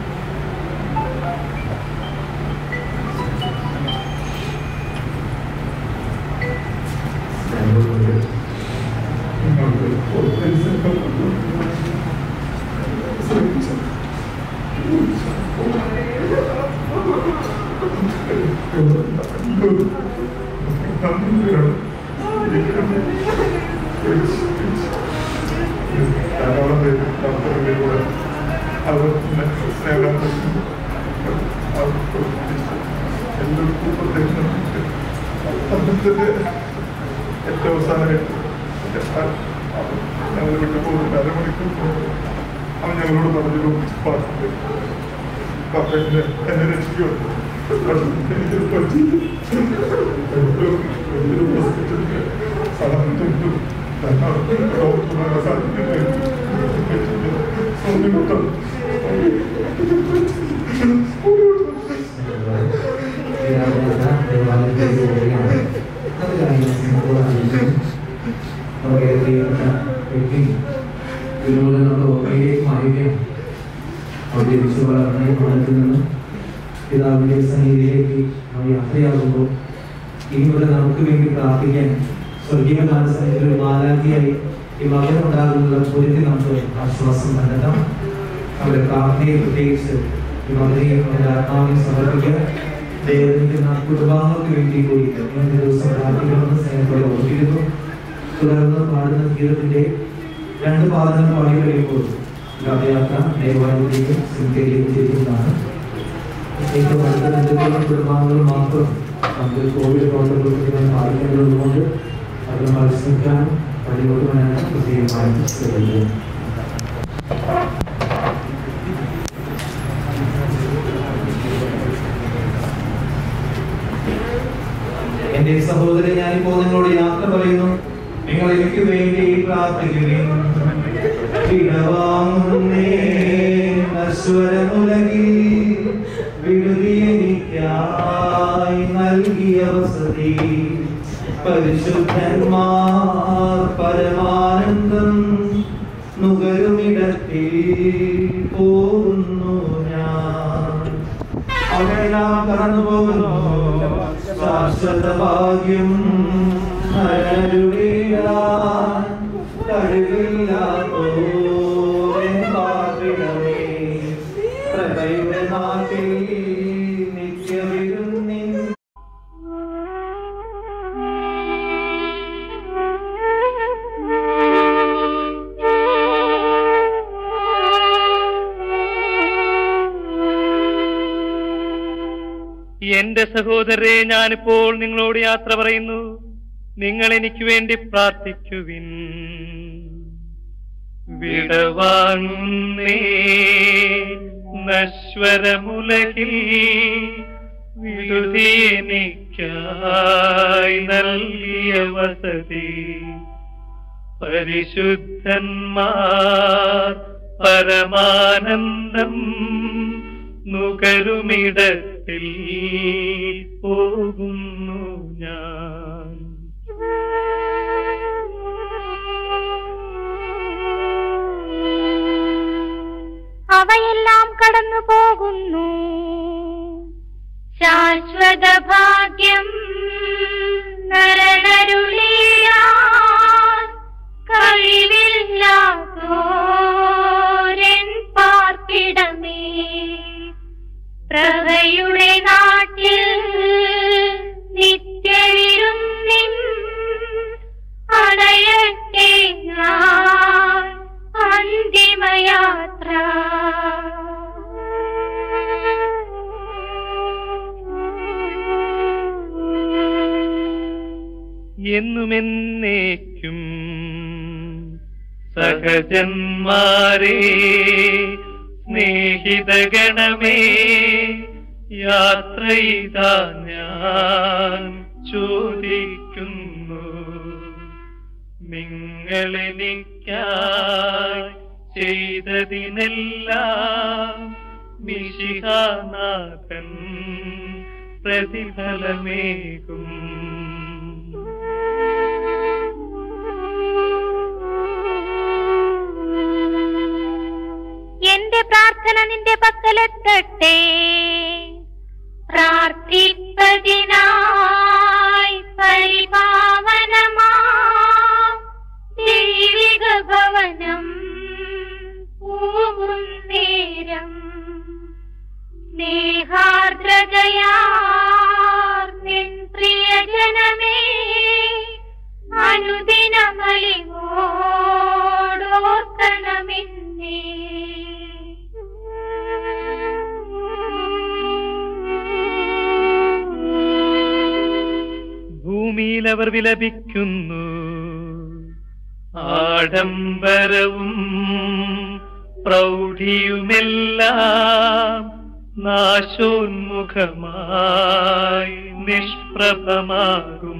ഏറ്റവും അവസാനമായിട്ട് ഞങ്ങൾ വിട്ടു പോകുന്ന അരമണിക്കൂർ അവൻ ഞങ്ങളോട് പറഞ്ഞൊരു പാട്ടുണ്ട് പപ്പനെ എന്നെ രക്ഷിക്കൂ എനിക്കൊരു പറ്റി ഒരു ഹോസ്പിറ്റലിൽ സാധിക്കുന്നു ഡോക്ടർമാരെ സാധിക്കുന്നു സൗന്ദര്യം പിതാവിന്റെ സന്നിധിയിലേക്ക് നാം യാത്രയാകുമ്പോൾ ഇനിവിടെ നമുക്ക് വേണ്ടി പ്രാർത്ഥിക്കാൻ സ്വർഗീയ മാനസത്തിൽ ഒരു മാലാഖിയായി ഈ മകൻ ഉണ്ടാകുന്ന പൊരുത്തി നമുക്ക് ആശ്വാസം കണ്ടെത്താം അവരുടെ പ്രാർത്ഥനയെ പ്രത്യേകിച്ച് ഈ മകനെയും അവരുടെ ആത്മാവിനെ സമർപ്പിക്കാൻ ദൈവത്തിന്റെ കുടുംബാംഗങ്ങൾക്ക് വേണ്ടി കൂടി ഇന്നത്തെ ദിവസം പ്രാർത്ഥിക്കണമെന്ന് സ്നേഹത്തോടെ ഓർത്തിരുന്നു തുടർന്ന് പാടുന്ന ഗീതത്തിന്റെ രണ്ട് പാദങ്ങൾ പാടി കഴിയുമ്പോൾ രഥയാത്ര ദേവാലയത്തിലേക്കും സിമിത്തേരിയിലേക്കും തിരിക്കുന്നതാണ് ഏറ്റവും അടുത്ത ബന്ധുക്കളും കുടുംബാംഗങ്ങളും മാത്രം നമുക്ക് കോവിഡ് പ്രോട്ടോകോൾ പാലിക്കേണ്ടതുകൊണ്ട് അത് മത്സരിക്കാൻ പള്ളിയോട് വേണം പ്രത്യേകമായി ശ്രദ്ധിക്കുന്നത് എന്റെ സഹോദരൻ ഞാനിപ്പോ നിങ്ങളോട് യാത്ര പറയുന്നു നിങ്ങൾ എനിക്ക് വേണ്ടി പ്രാർത്ഥിക്കുകയും വിടവാങ്ങുന്നേ നശ്വരമുലകിൽ വിടുതി എനിക്കായി നൽകിയ വസതി പരിശുദ്ധന്മാർ പരമാനന്ദം നുകരുമിടത്തിൽ പോകുന്നു ഞാൻ അവയെല്ലാം കടന്നു പോകുന്നു ശാശ്വത ഭാഗ്യം അരുളിടാൻ കഴിവില്ലാത്തോരൻ പാർപ്പിടമേ പ്രഭയുടെ നാട്ടിൽ നിത്യവിരുന്നിൻ എന്റെ സഹോദരരെ ഞാനിപ്പോൾ നിങ്ങളോട് യാത്ര പറയുന്നു നിങ്ങൾ എനിക്ക് വേണ്ടി പ്രാർത്ഥിക്കുവിൻ വിടവാങ്ങുന്നേ നശ്വരമുലകിൽ വിടുതി എനിക്കായി നൽകിയ വസതി പരിശുദ്ധന്മാർ പരമാനന്ദം നുകരുമിടത്തിൽ പോകുന്നു ഞാൻ അവയെല്ലാം കടന്നു പോകുന്നു ശാശ്വത ഭാഗ്യം നരനരുളിയാൻ കഴിവില്ലാത്തോരൻ പാർപ്പിടമേ പ്രഭയുടെ നാട്ടിൽ നിത്യവിരുന്നിൻ അടയട്ടെ ഞാൻ അന്തിമയാത്ര എന്നുമെന്നേക്കും സഹജന്മാരെ സ്നേഹിതഗണമേ യാത്ര ഇതാ ഞാൻ ചോദിക്കുന്നു നിങ്ങളെനിക്കായി ചെയ്തതിനെല്ലാം മിശിഹാനാഥൻ പ്രതിഫലമേകും എന്റെ പ്രാർത്ഥന നിന്റെ പക്കലെത്തട്ടെ പ്രാർത്ഥിപ്പതിനായി പരിപാവനമാ ദൈവിക ഭവനം പൂവും നേരം സ്നേഹാർദ്രതയാർ നിൻ പ്രിയജനമേ അനുദിനമലിവോടോർക്കണമെന്നേ ഭൂമിയിൽ അവർ വിലപിക്കുന്നു ആഡംബരവും പ്രൗഢിയുമെല്ലാം നാശോന്മുഖമായി നിഷ്പ്രഭമാകും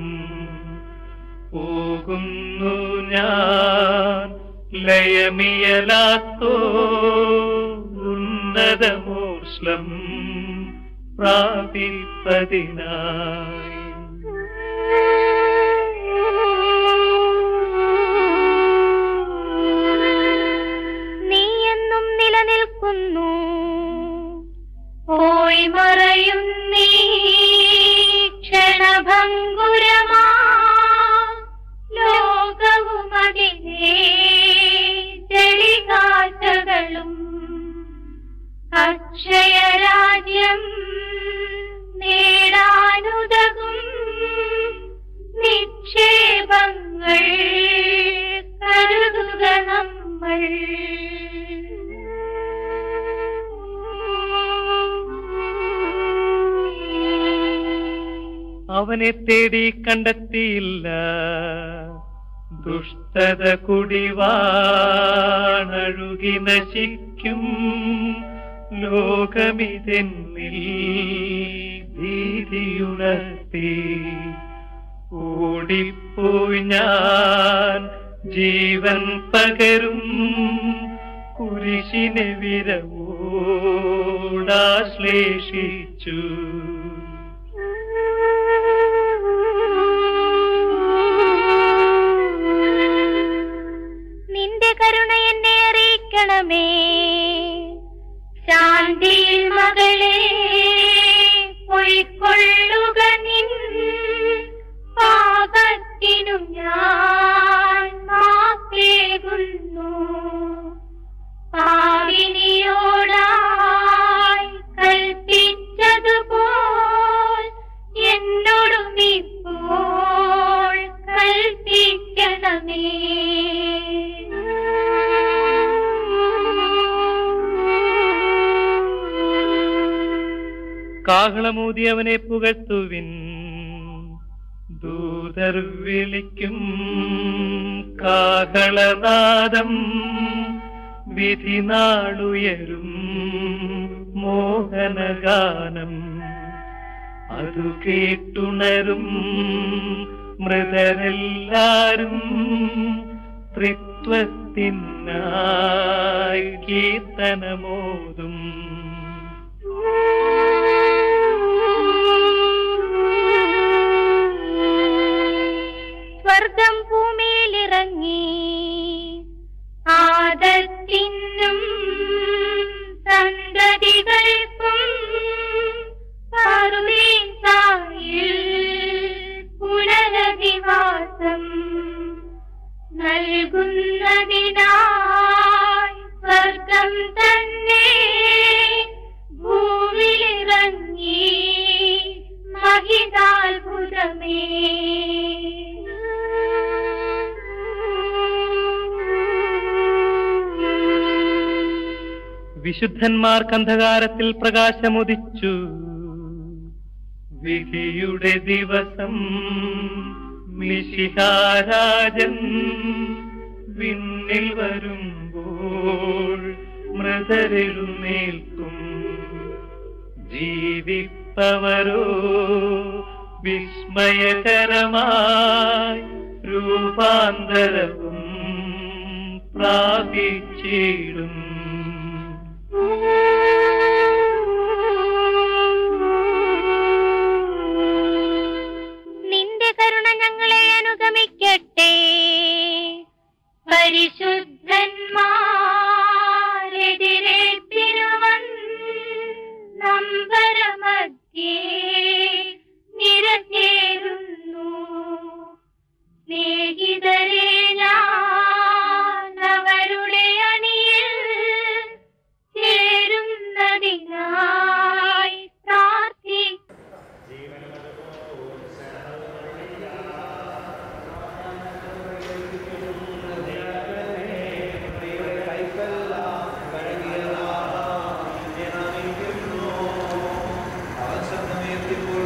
പോകുന്നു ഞാൻ ലയമിയലാത്തോ ഉന്നതമോഷ്ലം പ്രാപിപ്പതിനായി നീ എന്നും നിലനിൽക്കുന്നു പോയി മറയും നീ ക്ഷണഭങ്കുരമാ ലോകവും അതിലെ ചെളികാറ്റകളും അക്ഷയരാജ്യം നേടാനുതകും നിക്ഷേപങ്ങൾ കരുതുക നമ്മൾ അവനെ തേടി കണ്ടെത്തിയില്ല ദുഷ്ടത കുടിവാണഴുകി നശിക്കും ലോകമിതെന്നിൽ ഭീതിയുണർത്തി ഓടിപ്പോയി ഞാൻ ജീവൻ പകരും കുരിശിനെ വിരവോടാശ്ലേഷിച്ചു നിന്റെ കരുണ എന്നെ അറിയിക്കണമേ ശാന്തിയിൽ മകളെ പൊയ്ക്കൊള്ളുക നിൻ പാപത്തിനും ഞാൻ മാപ്പേകുന്നു പാവിനിയോടായി കൽപ്പിച്ചതുപോൽ എന്നോടും ഇപ്പോൾ കൽപ്പിക്കണമേ കാഹളമൂതി അവനെ പുകഴ്ത്തുവിൻ ദൂതർ വിളിക്കും കാഹളനാദം വിധി നാളുയരും മോഹനഗാനം അതു കേട്ടുണരും മൃതരെല്ലാരും ത്രിത്വത്തിനായി കീർത്തനമോതും സ്വർഗം ഭൂമിയിലിറങ്ങി ആദത്തിനും സന്തതികൾക്കും പറുദീസായിൽ പുനരധിവാസം നൽകുന്നതിനായി സ്വർഗം തന്നെ ഭൂവിലിറങ്ങി മഹിതാത്ഭുതമേ വിശുദ്ധന്മാർക്ക് അന്ധകാരത്തിൽ പ്രകാശമുദിച്ചു വിധിയുടെ ദിവസം മിശിഹാരാജൻ വിണ്ണിൽ വരുമ്പോൾ മൃതരെഴുന്നേൽക്കും ജീവിപ്പവരോ വിസ്മയകരമായി രൂപാന്തരവും പ്രാപിച്ചിടും നിന്റെ കരുണ ഞങ്ങളെ അനുഗമിക്കട്ടെ പരിശുദ്ധന്മാരെതിരേൽപ്പിനുവൻ നമ്പരമധ്യേ നിരഞ്ഞേറുന്നു സ്നേഹിതരെ ഞാൻ അവരുടെ അണിയിൽ ചേരുന്നതിനായി പ്രാർത്ഥിക്കുന്നു അവൻ ശബ്ദമേർത്തിപ്പോൾ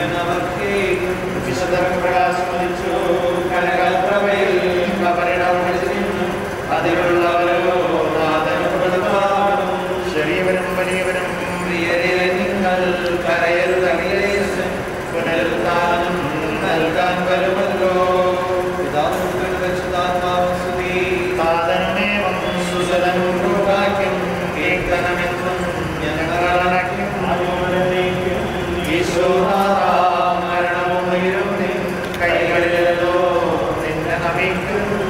ജീവൻ അവർക്കേകും വിശുദ്ധ പ്രകാശമൊലിച്ചു കനകപ്രഭയിൽ കബറിടം നിന്നു അതിലുള്ളവരോ നാഥനുപ്പെടുത്താറും ചെറിയവരും വലിയവരും പ്രിയരെ നിങ്ങൾ കരയരുതണിയേശൻ പുനരുദ്ധാനം നൽകാൻ വരുമല്ലോ പിതാവും പരിശുദ്ധാത്മാവും സ്തുതി സാധനമേവം സുസലനും രൂപാക്യം കീർത്തനമെന്നും ഞങ്ങളടയ്ക്കും ഈശോനാഥാ മരണവും ഉയരും നിൻ കൈകളിലല്ലോ നിന്നെ നമിക്കുന്നു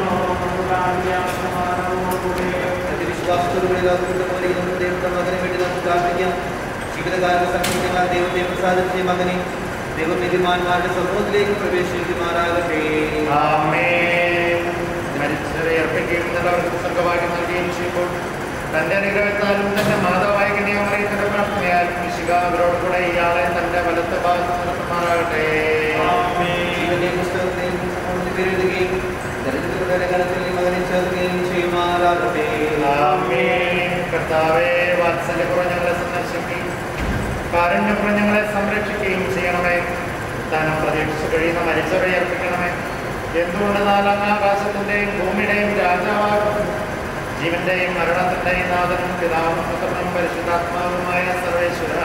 വിശ്വാസത്തോടുകൂടി ലോകത്തിന്റെ മൂലയിൽ ദൈവത്തെ മകനെ വേണ്ടി നമുക്ക് പ്രാർത്ഥിക്കാം ജീവിതകാലത്ത് സംഘടിക്കുന്ന ദൈവത്തെ പ്രസാദിച്ച മകനെ ദൈവനിധിമാന്മാരുടെ സമൂഹത്തിലേക്ക് പ്രവേശിക്കുമാറാകട്ടെ ആമേൻ. മരിച്ചവരെ അർപ്പിക്കുന്നവർക്ക് സ്വർഗഭാഗ്യം നൽകുകയും ചെയ്യുമ്പോൾ തന്റെ അനുഗ്രഹത്താലും തന്റെ മാതാവായ കന്യാമറിയത്തിന്റെ പ്രാർത്ഥനയാൽ മിശിക അവരോട് കൂടെ ഇയാളെ തന്റെ വലത്ത് ഭാഗത്ത് നിർത്തുമാറാകട്ടെ ജീവന്റെ പുസ്തകത്തിൽ എഴുതുകയും ദരിദ്രരുടെ ലേഖനത്തിൽ ഈ മകനെ ചേർക്കുകയും ചെയ്യുമാറാകട്ടെ ആമേൻ. കർത്താവേ വാത്സല്യപൂർവ്വം ഞങ്ങളെ സന്ദർശിക്കുകയും കാരുണ്യപൂർവ്വം ഞങ്ങളെ സംരക്ഷിക്കുകയും ചെയ്യണമേ താനം പ്രതീക്ഷിച്ച് കഴിയുന്ന മരിച്ചവരെ അർപ്പിക്കണമേ എന്തുകൊണ്ട് നാലാം ആകാശത്തിന്റെയും ഭൂമിയുടെയും രാജാവാകും ജീവന്റെയും മരണത്തിന്റെയും നാഥനും പിതാവും പുത്രനും പരിശുദ്ധാത്മാവുമായ സർവേശ്വര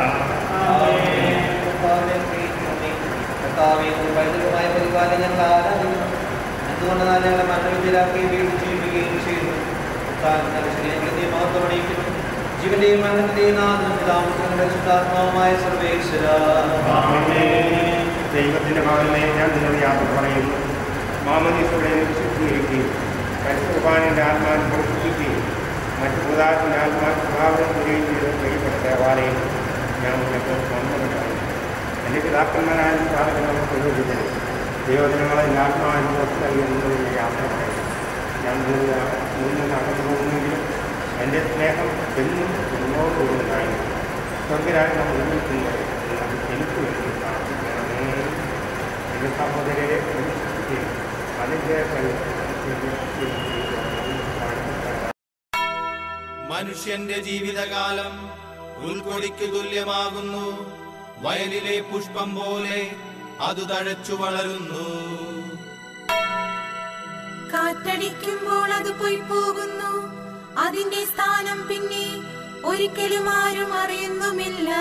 പൈതൃകമായ പരിപാലനം ഞങ്ങൾ ആരാധിക്കുന്നു എന്തുകൊണ്ട് ഞങ്ങളെ മരണവിദ്യരാക്കുകയും വീട് ജീവിക്കുകയും ചെയ്യുന്നു ശരീരത്തിന്റെ മഹത്വം അണിയിക്കുന്നു ജീവന്റെയും മരണത്തിന്റെയും നാഥനും പിതാവും പരിശുദ്ധാത്മാവുമായ സർവേശ്വര ദൈവത്തിന്റെ മകനെ ഞാൻ നിന്നോട് യാത്ര പറയുന്നു മാമനീസോടെ വിശുദ്ധീകരിക്കുകയും പരിശുദ്ധാനിന്റെ ആത്മാവിനെ പ്രവർത്തിക്കുകയും മറ്റു പുതാത്തിന്റെ ആത്മാവ് സ്വഭാവം വരികയും ചെയ്ത് പ്രിയപ്പെട്ട ദേവാലയം ഞാൻ നിനക്ക് നന്ദിയുണ്ടായി എൻ്റെ പിതാക്കന്മാരായ സാധനങ്ങൾ പ്രയോഗിച്ചത് ദൈവജനങ്ങളെ ആത്മാവിനെ പുറത്തിറങ്ങി എന്നതിൻ്റെ യാത്ര പറയുന്നു ഞാൻ നിന്ന് നടന്നു പോകുന്നെങ്കിലും എൻ്റെ സ്നേഹം എന്നും എന്നോട് കൂടുന്നതായിരുന്നു സ്വർഗരാജ് നമ്മൾ ഒരുമിക്കുന്നത് എനിക്ക് വേണ്ടി പ്രാർത്ഥിക്കണമേ എൻ്റെ സഹോദരരെ പ്രതീക്ഷിക്കുകയും അതിൻ്റെ മനുഷ്യന്റെ ജീവിതകാലം ഉൾക്കൊടിക്ക് തുല്യമാകുന്നു വയലിലെ പുഷ്പം പോലെ അത് തഴച്ചു വളരുന്നു കാറ്റടിക്കുമ്പോൾ അത് പോയി പോകുന്നു അതിന്റെ സ്ഥാനം പിന്നെ ഒരിക്കലും ആരും അറിയുന്നുമില്ല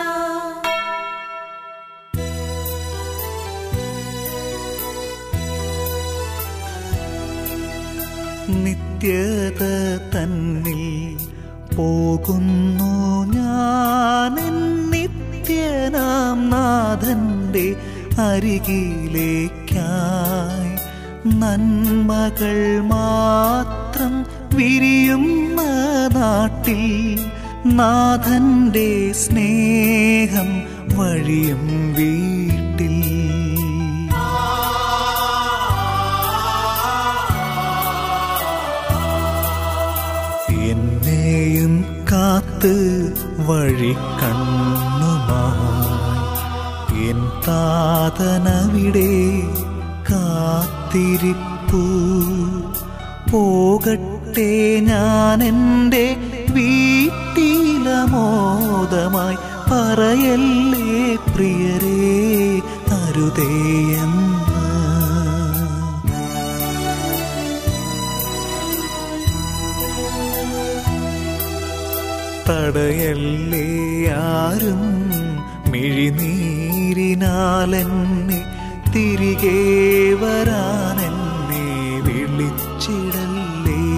നിത്യത തന്നിൽ പോകുന്നു ഞാൻ നിത്യനാം നാഥന്റെ അരികിലേക്കായി നന്മകൾ മാത്രം വിരിയുന്ന നാട്ടിൽ നാഥന്റെ സ്നേഹം വഴിയും വീട്ടിൽ എന്നെയും കാത്ത് വഴി കണ്ണുമായി എൻ താതനവിടെ കാത്തിരിപ്പൂ പോകട്ടെ ഞാൻ എൻ്റെ വീട്ടിലമോദമായി പറയല്ലേ പ്രിയരേ അരുതേയെന്ന് തടയല്ലേ ആരും മിഴിനീരിനാലെന്നെ തിരികെ വരാനെന്നെ വിളിച്ചിടല്ലേ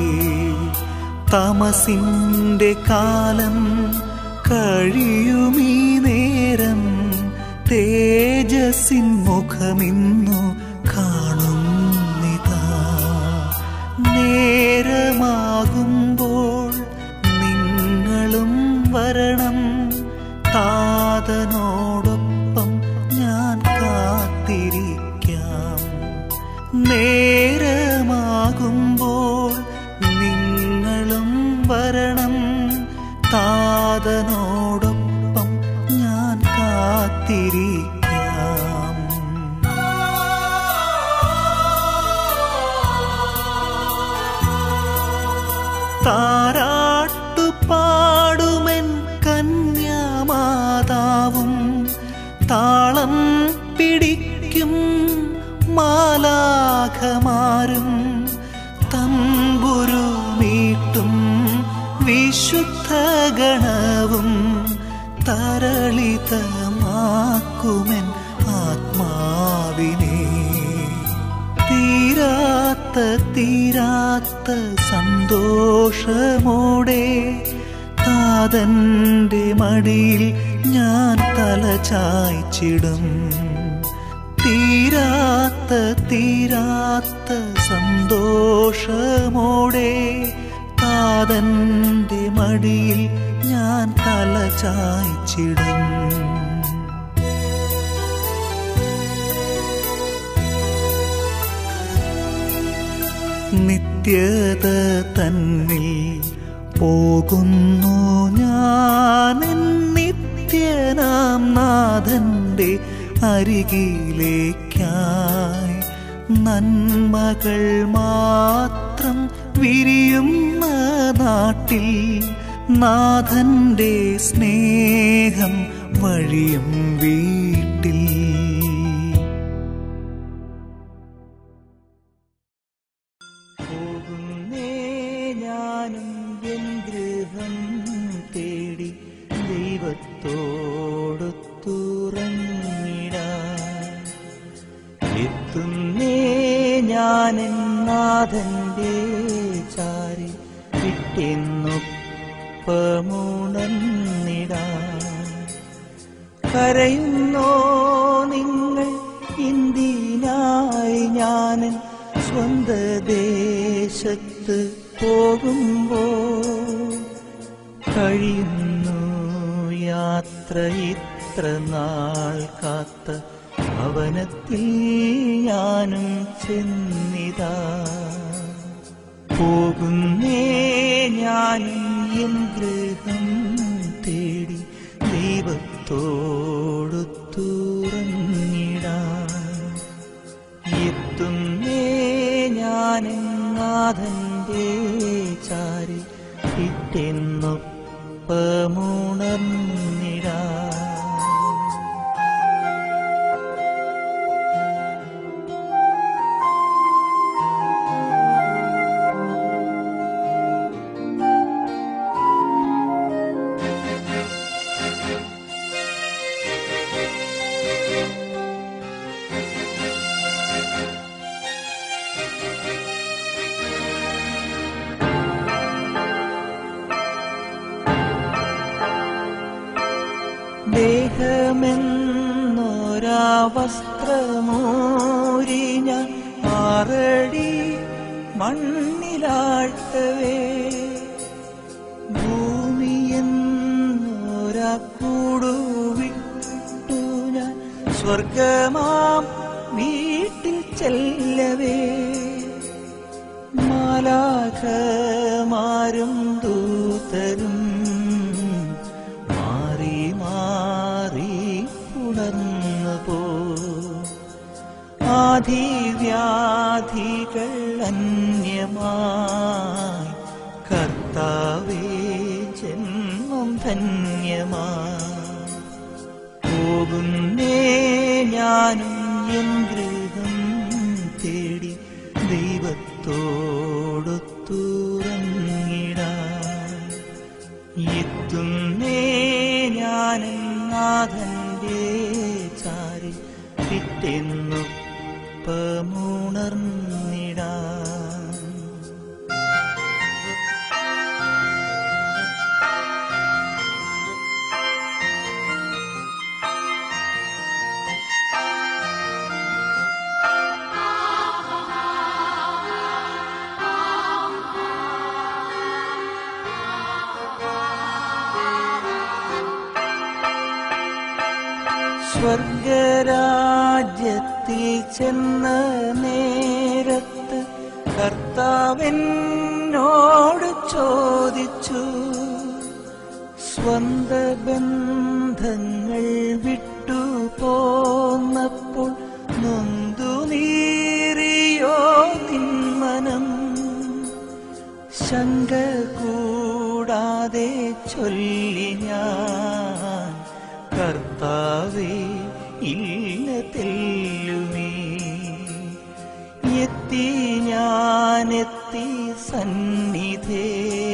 തമസിൻ്റെ കാലം കഴിയുമീ നേരം തേജസ്സിൻ മുഖമിന്നു കാണുന്നിതാ നേരമാകുമ്പോൾ നിങ്ങളും വരണം താതനോടൊപ്പം ഞാൻ കാത്തിരിക്കാം നേരമാകുമ്പോൾ നിങ്ങളും വരണം താതനോടൊപ്പം ഞാൻ കാത്തിരിക്കാം മാലാഖമാരും തമ്പുരു മീട്ടും വിശുദ്ധ ഗണവും തരളിതമാക്കുമെൻ ആത്മാവിനെ തീരാത്ത തീരാത്ത സന്തോഷമോടെ താതന്റെ മടിയിൽ ഞാൻ തല ചായ്ച്ചിടും തീരാത്ത തീരാത്ത സന്തോഷമോടെ താതന്റെ മടിയിൽ ഞാൻ തല ചായ്ച്ചിടും നിത്യത തന്നിൽ പോകുന്നു ഞാൻ നിത്യനാം നാഥന്റെ അരികിലേക്കായി നന്മകൾ മാത്രം വിരിയുന്ന നാട്ടിൽ നാഥന്റെ സ്നേഹം വഴിയും വീട്ടിൽ പോകുന്നേ ഞാനും എൻ ഗൃഹം തേടി ദൈവത്തോടൊത്തുറങ്ങിടാൻ എത്തുന്നേ ഞാൻ നാഥന്റെ ചാരി വിട്ടെന്നൊപ്പമുണർന്നിടാൻ കരയുന്നോ നിങ്ങൾ ഇന്ത്യനായി ഞാനൻ സ്വന്ത ദേശത്ത് പോകുമ്പോ കഴിയുന്നു യാത്ര ഇത്ര നാൾ കാത്ത ഭവനത്തിൽ ഞാനും ചെന്നിതാ പോകുന്നേ ഞാനും എൻ ഗൃഹം തേടി ദൈവത്തോടൊത്തുറങ്ങിടാൻ എത്തുന്നേ ഞാൻ നാഥന്റെ ചാരി ഇട്ടെന്നൊപ്പമുണർന്നിടാൻ ദേഹമെന്നൊരാ വസ്ത്രമൂരി ഞാൻ ആറടി മണ്ണിലാഴ്ത്തവേ ഭൂമിയെന്നൊരാ കൂടുവിട്ടു ഞാൻ സ്വർഗമാം വീട്ടിൽ ചെല്ലവേ മാലാഖമാരും ദൂതരും മാറി മാറി ഉണർന്നു പോ ആധിവ്യാധികൾ അന്യമായി കർത്താവേ ജന്മം ധന്യമായി പോകുന്നേ ഞാനും എൻ ഗൃഹം തേടി ദൈവത്തോടൊത്തുറങ്ങിടാൻ എത്തുന്നേ ഞാൻ നാഥന്റെ ചാരി പിറ്റെന്നൊപ്പമുണർന്നിടാൻ സ്വർഗരാജ്യത്തിൽ ചെന്ന നേരത്ത് കർത്താവെന്നോട് ചോദിച്ചു സ്വന്ത ബന്ധങ്ങൾ വിട്ടു പോന്നപ്പോൾ നൊന്തു നീറിയോ നിന്മനം ശങ്ക കൂടാതെ ചൊല്ലി ഞാൻ കർത്താവേ ഇല്ല തെല്ലുമേ എത്ര എത്തി ഞാനെത്തി സന്നിധേ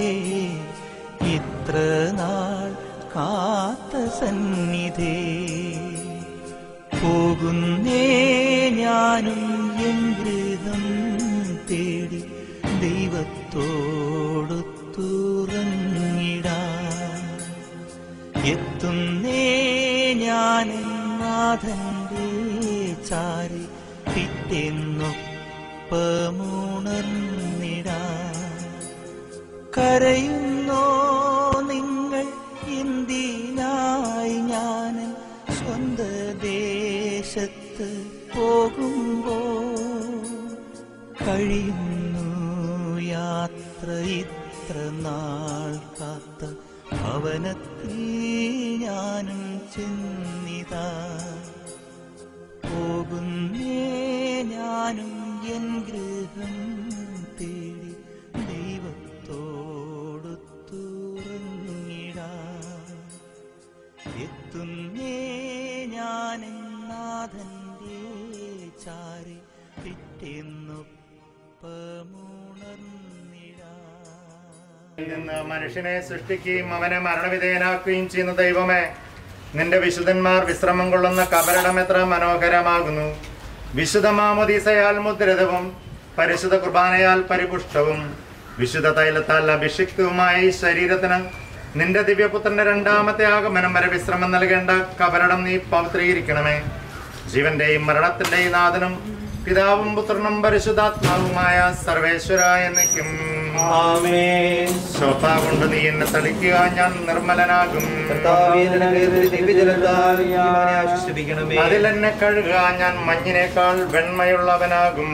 ഇത്ര നാൾ കാത്ത സന്നിധേ പോകുന്നേ ഞാനും എൻ ഗൃഹം തേടി ദൈവത്തോടൊത്തുറങ്ങിടാൻ എത്തുന്നേ ഞാൻ നാഥന്റെ ചാരി പിറ്റെന്നൊപ്പമുണർന്നിടാ കരയുന്നോ നിങ്ങൾ എന്തിനായി ഞാൻ സ്വന്ത ദേശത്ത് പോകുമ്പോ കഴിയുന്നു യാത്ര ഇത്ര നാൾ കാത്ത ഭവനത്തിൽ ഞാനും ചെന്നിതാ പോകുന്നേ ഞാനും എൻ ഗൃഹം തേടി ദൈവത്തോടൊത്തുറങ്ങിടാ എത്തുന്നേ ഞാൻ നാഥന്റെ ചാരി പിറ്റെന്നൊപ്പമുണർന്നിടാ നിന്ന് മനുഷ്യനെ സൃഷ്ടിക്കുകയും അവനെ മരണവിധേയനാക്കുകയും ചെയ്യുന്ന ദൈവമേ നിന്റെ വിശുദ്ധന്മാർ വിശ്രമം കൊള്ളുന്ന കബരടം എത്ര മനോഹരമാകുന്നു വിശുദ്ധ മാമോദീസയാൽ മുദ്രിതവും പരിശുദ്ധ കുർബാനയാൽ പരിപുഷ്ടവും വിശുദ്ധ തൈലത്താൽ അഭിഷിക്തവുമായ ഈ ശരീരത്തിന് നിന്റെ ദിവ്യപുത്രന്റെ രണ്ടാമത്തെ ആഗമനം വരെ വിശ്രമം നൽകേണ്ട കബരടം നീ പവിത്രീകരിക്കണമേ ജീവന്റെയും മരണത്തിന്റെയും നാഥനും പിതാവും പുത്രനും പരിശുദ്ധാത്മാവുമായ സർവേശ്വര എന്നേക്കും ശോഭ കൊണ്ട് നീ എന്നെ തളിക്കുക ഞാൻ നിർമ്മലനാകും അതിൽ എന്നെ കഴുകുക ഞാൻ മഞ്ഞിനേക്കാൾ വെണ്മയുള്ളവനാകും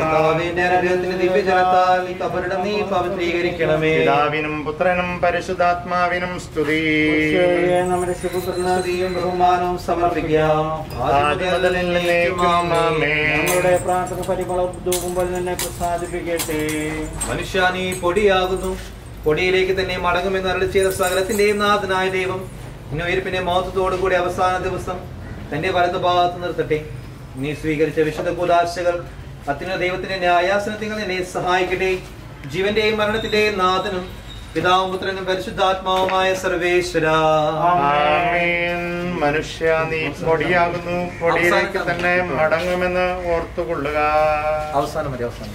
പിതാവിനും പുത്രനും പരിശുദ്ധാത്മാവിനും സ്തുതി നമ്മുടെ ശുഭപ്രതിയും ബഹുമാനവും സമർപ്പിക്കാം ആദ്യം മുതൽ എന്നേക്കും ആമേൻ. നമ്മുടെ പ്രാർത്ഥന പരിമളതൂകുമ്പോൾ നിന്നെ പ്രസാദിപ്പിക്കട്ടെ മനുഷ്യ നീ പൊടിയാകുന്നു പൊടിയിലേക്ക് തന്നെ മടങ്ങുമെന്ന് അരളി ചെയ്ത സകലത്തിന്റെയും നാഥനായ ദൈവം ഇന്ന് ഉയർപ്പിന്റെ മഹത്വത്തോടു കൂടി അവസാന ദിവസം തന്റെ വലതു ഭാഗത്ത് നിർത്തട്ടെ നീ സ്വീകരിച്ച വിശുദ്ധ കൂതാശകൾ അത്യുന്ന ദൈവത്തിന്റെ ന്യായാസനത്തിൽ എന്നെ സഹായിക്കട്ടെ ജീവന്റെയും മരണത്തിന്റെയും നാഥനും പിതാവും പുത്രനും പരിശുദ്ധാത്മാവുമായ സർവേശ്വര ആമേൻ. മനുഷ്യ നീ പൊടിയാകുന്നു പൊടിയിലേക്ക് തന്നെ മടങ്ങുമെന്ന് ഓർത്തുകൊള്ളുക അവസാനം മതി അവസാനം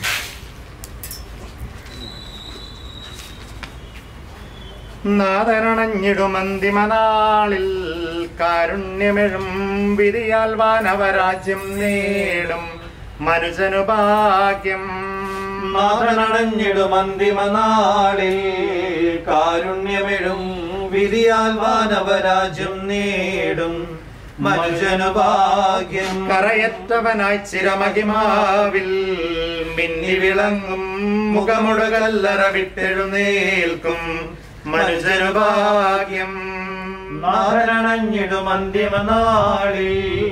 നാഥനണഞ്ഞിടും അന്തിമനാളിൽ കാരുണ്യമെഴും വിധിയാൽ വാനവരാജ്യം നേടും മനുജനു ഭാഗ്യം നാഥനടഞ്ഞിടും അന്തിമ നാളിൽ കാരുണ്യമെഴും വിധിയാൽ വാനവരാജ്യം നേടും മനുജനു ഭാഗ്യം കറയറ്റവനായി ചിരമഹിമാവിൽ മിന്നി വിളങ്ങും മുഖമുടുകല്ലറ വിട്ടെഴുന്നേൽക്കും മനുജനു ഭാഗ്യം നാഥനണഞ്ഞിടും അന്തിമ നാളിൽ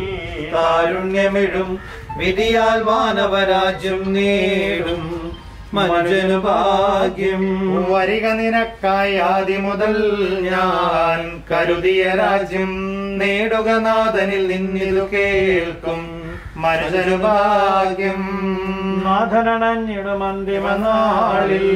കാരുണ്യമിടും വിധിയാൽ വാനവരാജ്യം നേടും മനുജനു ഭാഗ്യം വരിക നിനക്കായി ആദ്യ മുതൽ ഞാൻ കരുതിയ രാജ്യം നേടുക നാഥനിൽ നിന്നിതു കേൾക്കും മനുജനു ഭാഗ്യം നാഥനണഞ്ഞിടും അന്തിമ നാളിൽ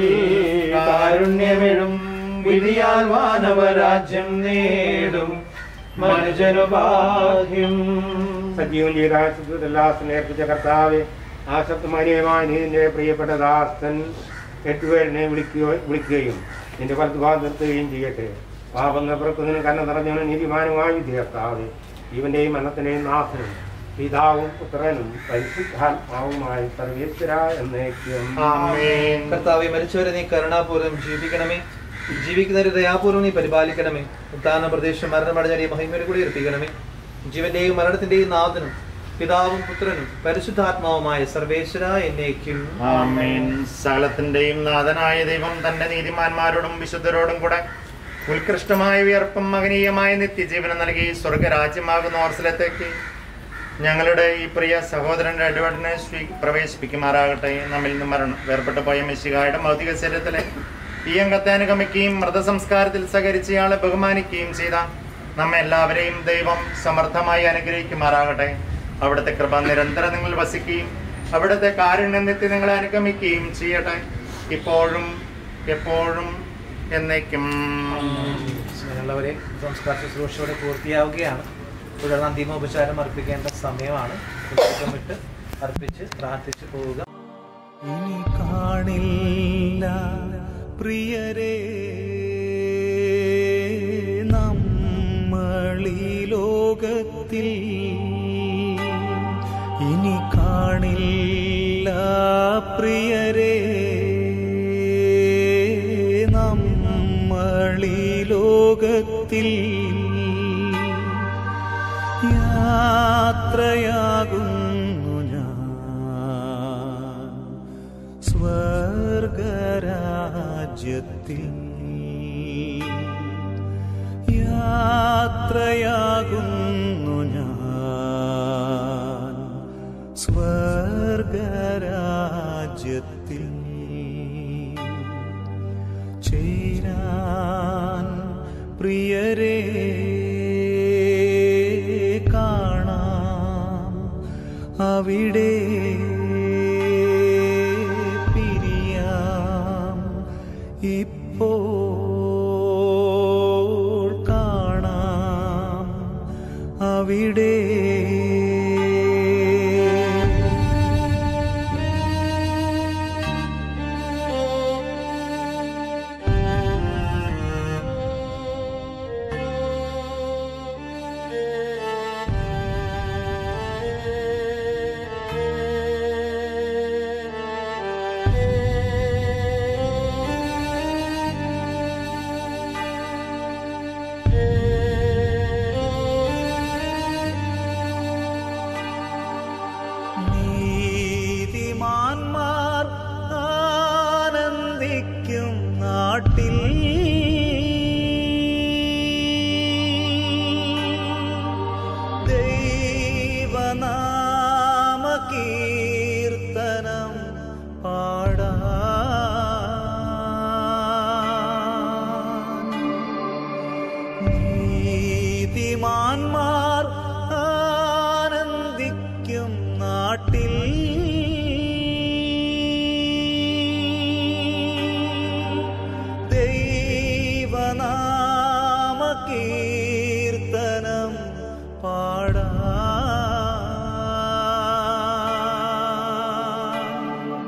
കാരുണ്യമിഴും വിധിയാൽ വാനവരാജ്യം നേടും മനുജനു ഭാഗ്യം സജീവൻ ചെയ്ത ശുദ്ധദാസൻ ഏൽപ്പിച്ച കർത്താവെ ആസക്തമാനിയമായ നീ നിന്റെ പ്രിയപ്പെട്ട ദാസൻ എട്ടുപേരിനെ വിളിക്കുകയോ വിളിക്കുകയും നിന്റെ വലത്ത് ഭാഗം നിർത്തുകയും ചെയ്യട്ടെ പാപങ്ങൾ പുറക്കുന്നതിനും കണ്ണ നിറഞ്ഞവനും നീതിമാനുമായി വിധി കർത്താവെ ജീവന്റെയും മരണത്തിന്റെയും നാഥനും പിതാവും പുത്രനും പരിശുദ്ധാത്മാവുമായി സർവേശ്വര എന്നേക്കും കർത്താവെ മരിച്ചവരെ നീ കരുണാപൂർവ്വം ജീവിക്കണമേ ജീവിക്കുന്നവരെ ദയാപൂർവ്വം നീ പരിപാലിക്കണമേ ഉത്താന പ്രദേശം മരണമടഞ്ഞ മഹിമയുടെ കൂടി ഏൽപ്പിക്കണമേ ജീവന്റെയും മരണത്തിന്റെയും നാഥനും പിതാവും പുത്രനും പരിശുദ്ധാത്മാവുമായ സർവേശ്വര എന്നേക്കും ആമേൻ സകലത്തിന്റെയും നാഥനായ ദൈവം തന്റെ നീതിമാന്മാരോടും വിശുദ്ധരോടും കൂടെ ഉത്കൃഷ്ടമായ വിയർപ്പും മകനീയമായ നിത്യജീവനം നൽകി സ്വർഗരാജ്യമാകുന്ന ഓർസലത്തേക്ക് ഞങ്ങളുടെ ഈ പ്രിയ സഹോദരന്റെ ഇടപെടലിനെ സ്വീ പ്രവേശിപ്പിക്കുമാറാകട്ടെ നമ്മിൽ നിന്ന് മരണം വേർപെട്ടു പോയ മെസ്സിഹായുടെ ഭൗതിക ശരീരത്തിലെ ഈ അംഗത്തെ അനുഗമിക്കുകയും മൃതസംസ്കാരത്തിൽ സഹകരിച്ച് ഇയാളെ ബഹുമാനിക്കുകയും ചെയ്ത നമ്മെ എല്ലാവരെയും ദൈവം സമർത്ഥമായി അനുഗ്രഹിക്കുമാറാകട്ടെ അവിടുത്തെ കൃപ നിരന്തരം നിങ്ങൾ വസിക്കുകയും അവിടുത്തെ കാരുണ്യനിത്യ നിങ്ങളെ അനുഗമിക്കുകയും ചെയ്യട്ടെ ഇപ്പോഴും എപ്പോഴും എന്നേക്കും സ്നേഹമുള്ളവരെ സംസ്കാര ശുശ്രൂഷയോടെ പൂർത്തിയാവുകയാണ് തുടർന്ന് അന്തിമോപചാരം അർപ്പിക്കേണ്ട സമയമാണ് വിട്ട് അർപ്പിച്ച് പ്രാർത്ഥിച്ചു പോവുക ഇനി കാണില്ല പ്രിയരെ നമ്മളീ ലോകത്തിൽ ഇനി കാണില്ല പ്രിയരെ നമ്മളീ ലോകത്തിൽ യാത്രയാകുന്നു ഞാൻ സ്വർഗരാജ്യത്തിൽ യാത്രയാകുന്നു ഞാൻ സ്വർഗരാജ്യത്തിൽ ചേരാൻ പ്രിയരെ കാണാം അവിടെ പിരിയാം ഇപ്പോൾ കാണാം അവിടെ നീതിമാന്മാർ ആനന്ദിക്കും നാട്ടിൽ ദൈവനാമ കീർത്തനം പാടാൻ നീതിമാന്മാർ ആനന്ദിക്കും നാട്ടിൽ ദൈവനാമ കീർത്തനം പാടാൻ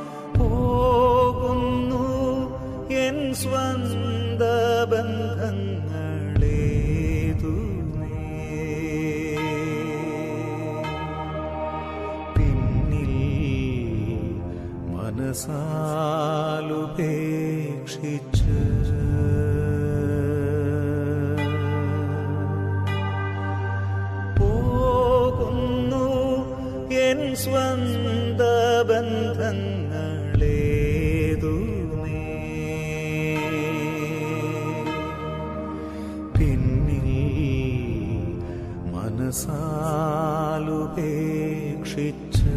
പോകുന്നു എൻ സ്വന്ത ബന്ധങ്ങളേതുമേ പിന്നിൽ മനസാലുപേക്ഷിച്ച് പോകുന്നു എൻ സ്വന്ത ബന്ധങ്ങളേതുമേ പിന്നിൽ മനസാലുപേക്ഷിച്ച്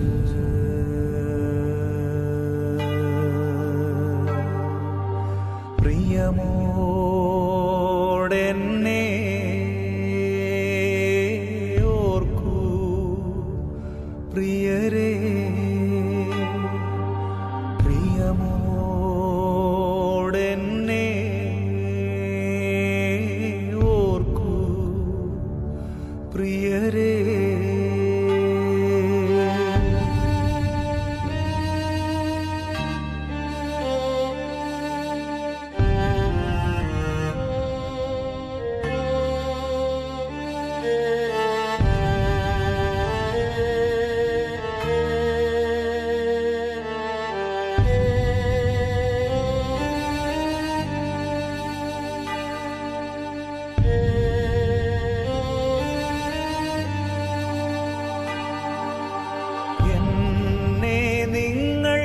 പ്രിയമോടെന്നെ ഓർക്കൂ പ്രിയരേ പ്രിയമോടെന്നെ ഓർക്കൂ പ്രിയരേ എന്നെ നിങ്ങൾ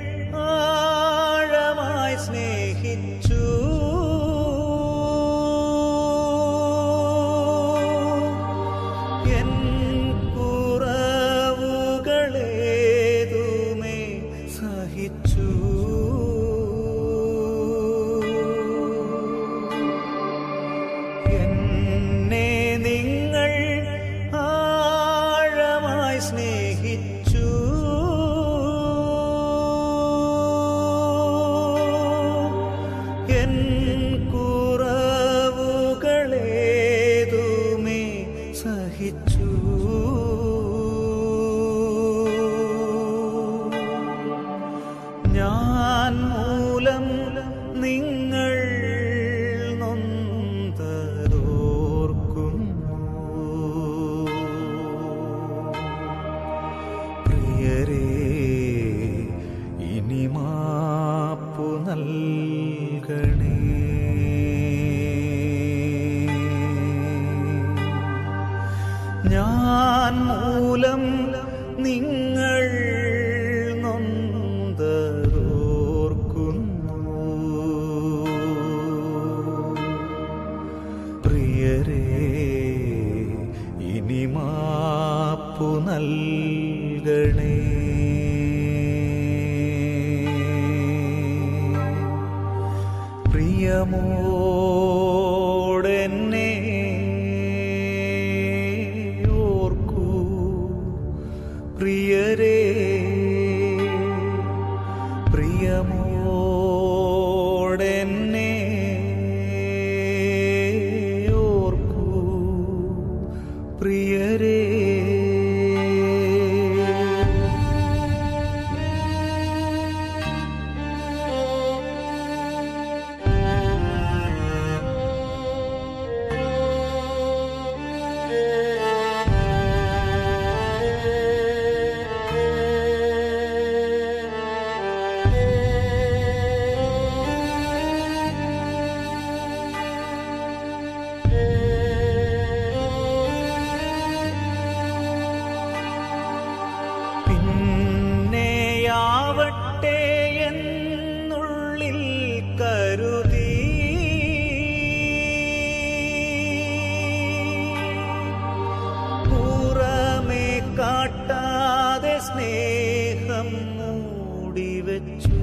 ആഴമായി സ്നേഹിച്ചു എൻ കുറവുകളേതുമേ സഹിച്ചു എന്നെ നിങ്ങൾ ആഴമായി സ്നേഹിച്ചു ഞാൻ മൂലം നിങ്ങൾ നൊന്തോർക്കുന്നു പ്രിയരേ ഇനി മാപ്പു നൽകണേ പ്രിയമോടെന്നെ ഓർക്കൂ പ്രിയരേ പ്രിയമോടെന്നെ ഓർക്കൂ പ്രിയരേ പിന്നെയാവട്ടെ എന്നുള്ളിൽ കരുതി പുറമേ കാട്ടാതെ സ്നേഹം മൂടിവെച്ചു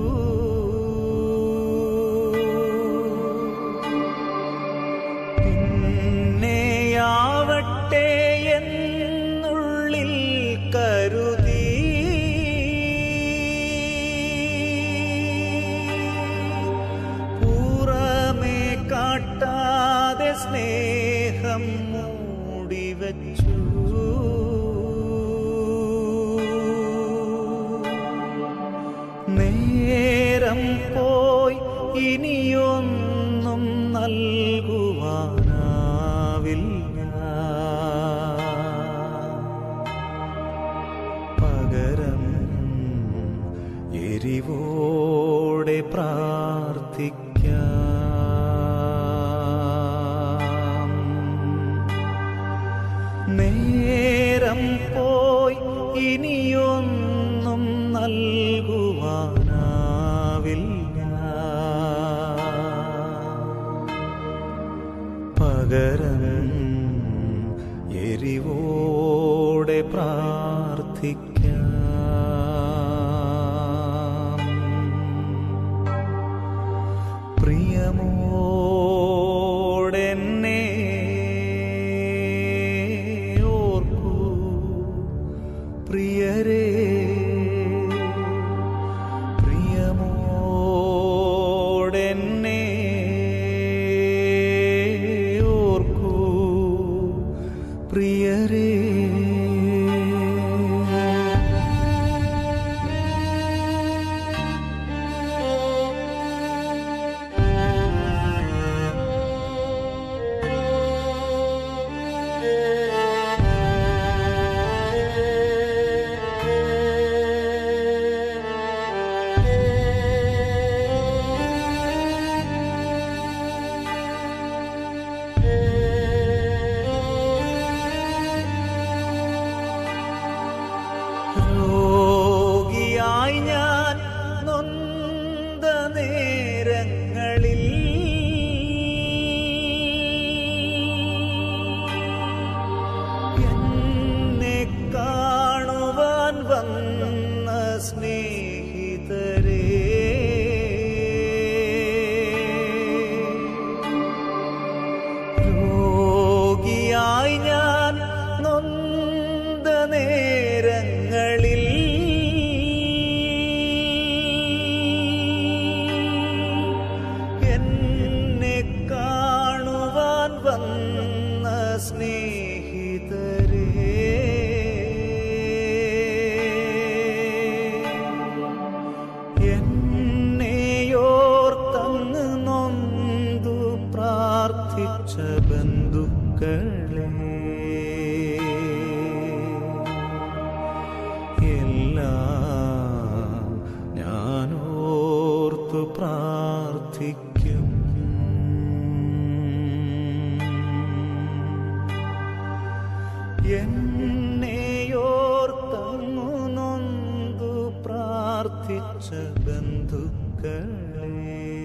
പിന്നെയാവട്ടെ എന്നുള്ളിൽ കരുതി പുറമേ കാട്ടാതെ സ്നേഹം മൂടിവെച്ചു നേരം പോയി ഇനിയൊന്നും നൽകുവാനാവില്ല പകരം എരിവോടെ പ്രാർത്ഥിക്കാം നേരം പോയി ഇനിയൊന്നും നൽകുവാനാവില്ല പകരം എരിവോടെ പ്രാർത്ഥിക്കാം പ്രിയമോടെന്നെ ഓർക്കൂ പ്രിയരേ പ്രിയമോടെന്നെ ഓർക്കൂ പ്രിയരേ രോഗിയായി ഞാൻ നൊന്ത നേരങ്ങളിൽ എന്നെ കാണുവാൻ വന്ന സ്നേഹിതരേ രോഗിയായി ഞാൻ നൊന്ത നേരങ്ങളിൽ എന്നെയോർത്തങ്ങു നൊന്തു പ്രാർത്ഥിച്ച ബന്ധുക്കളെ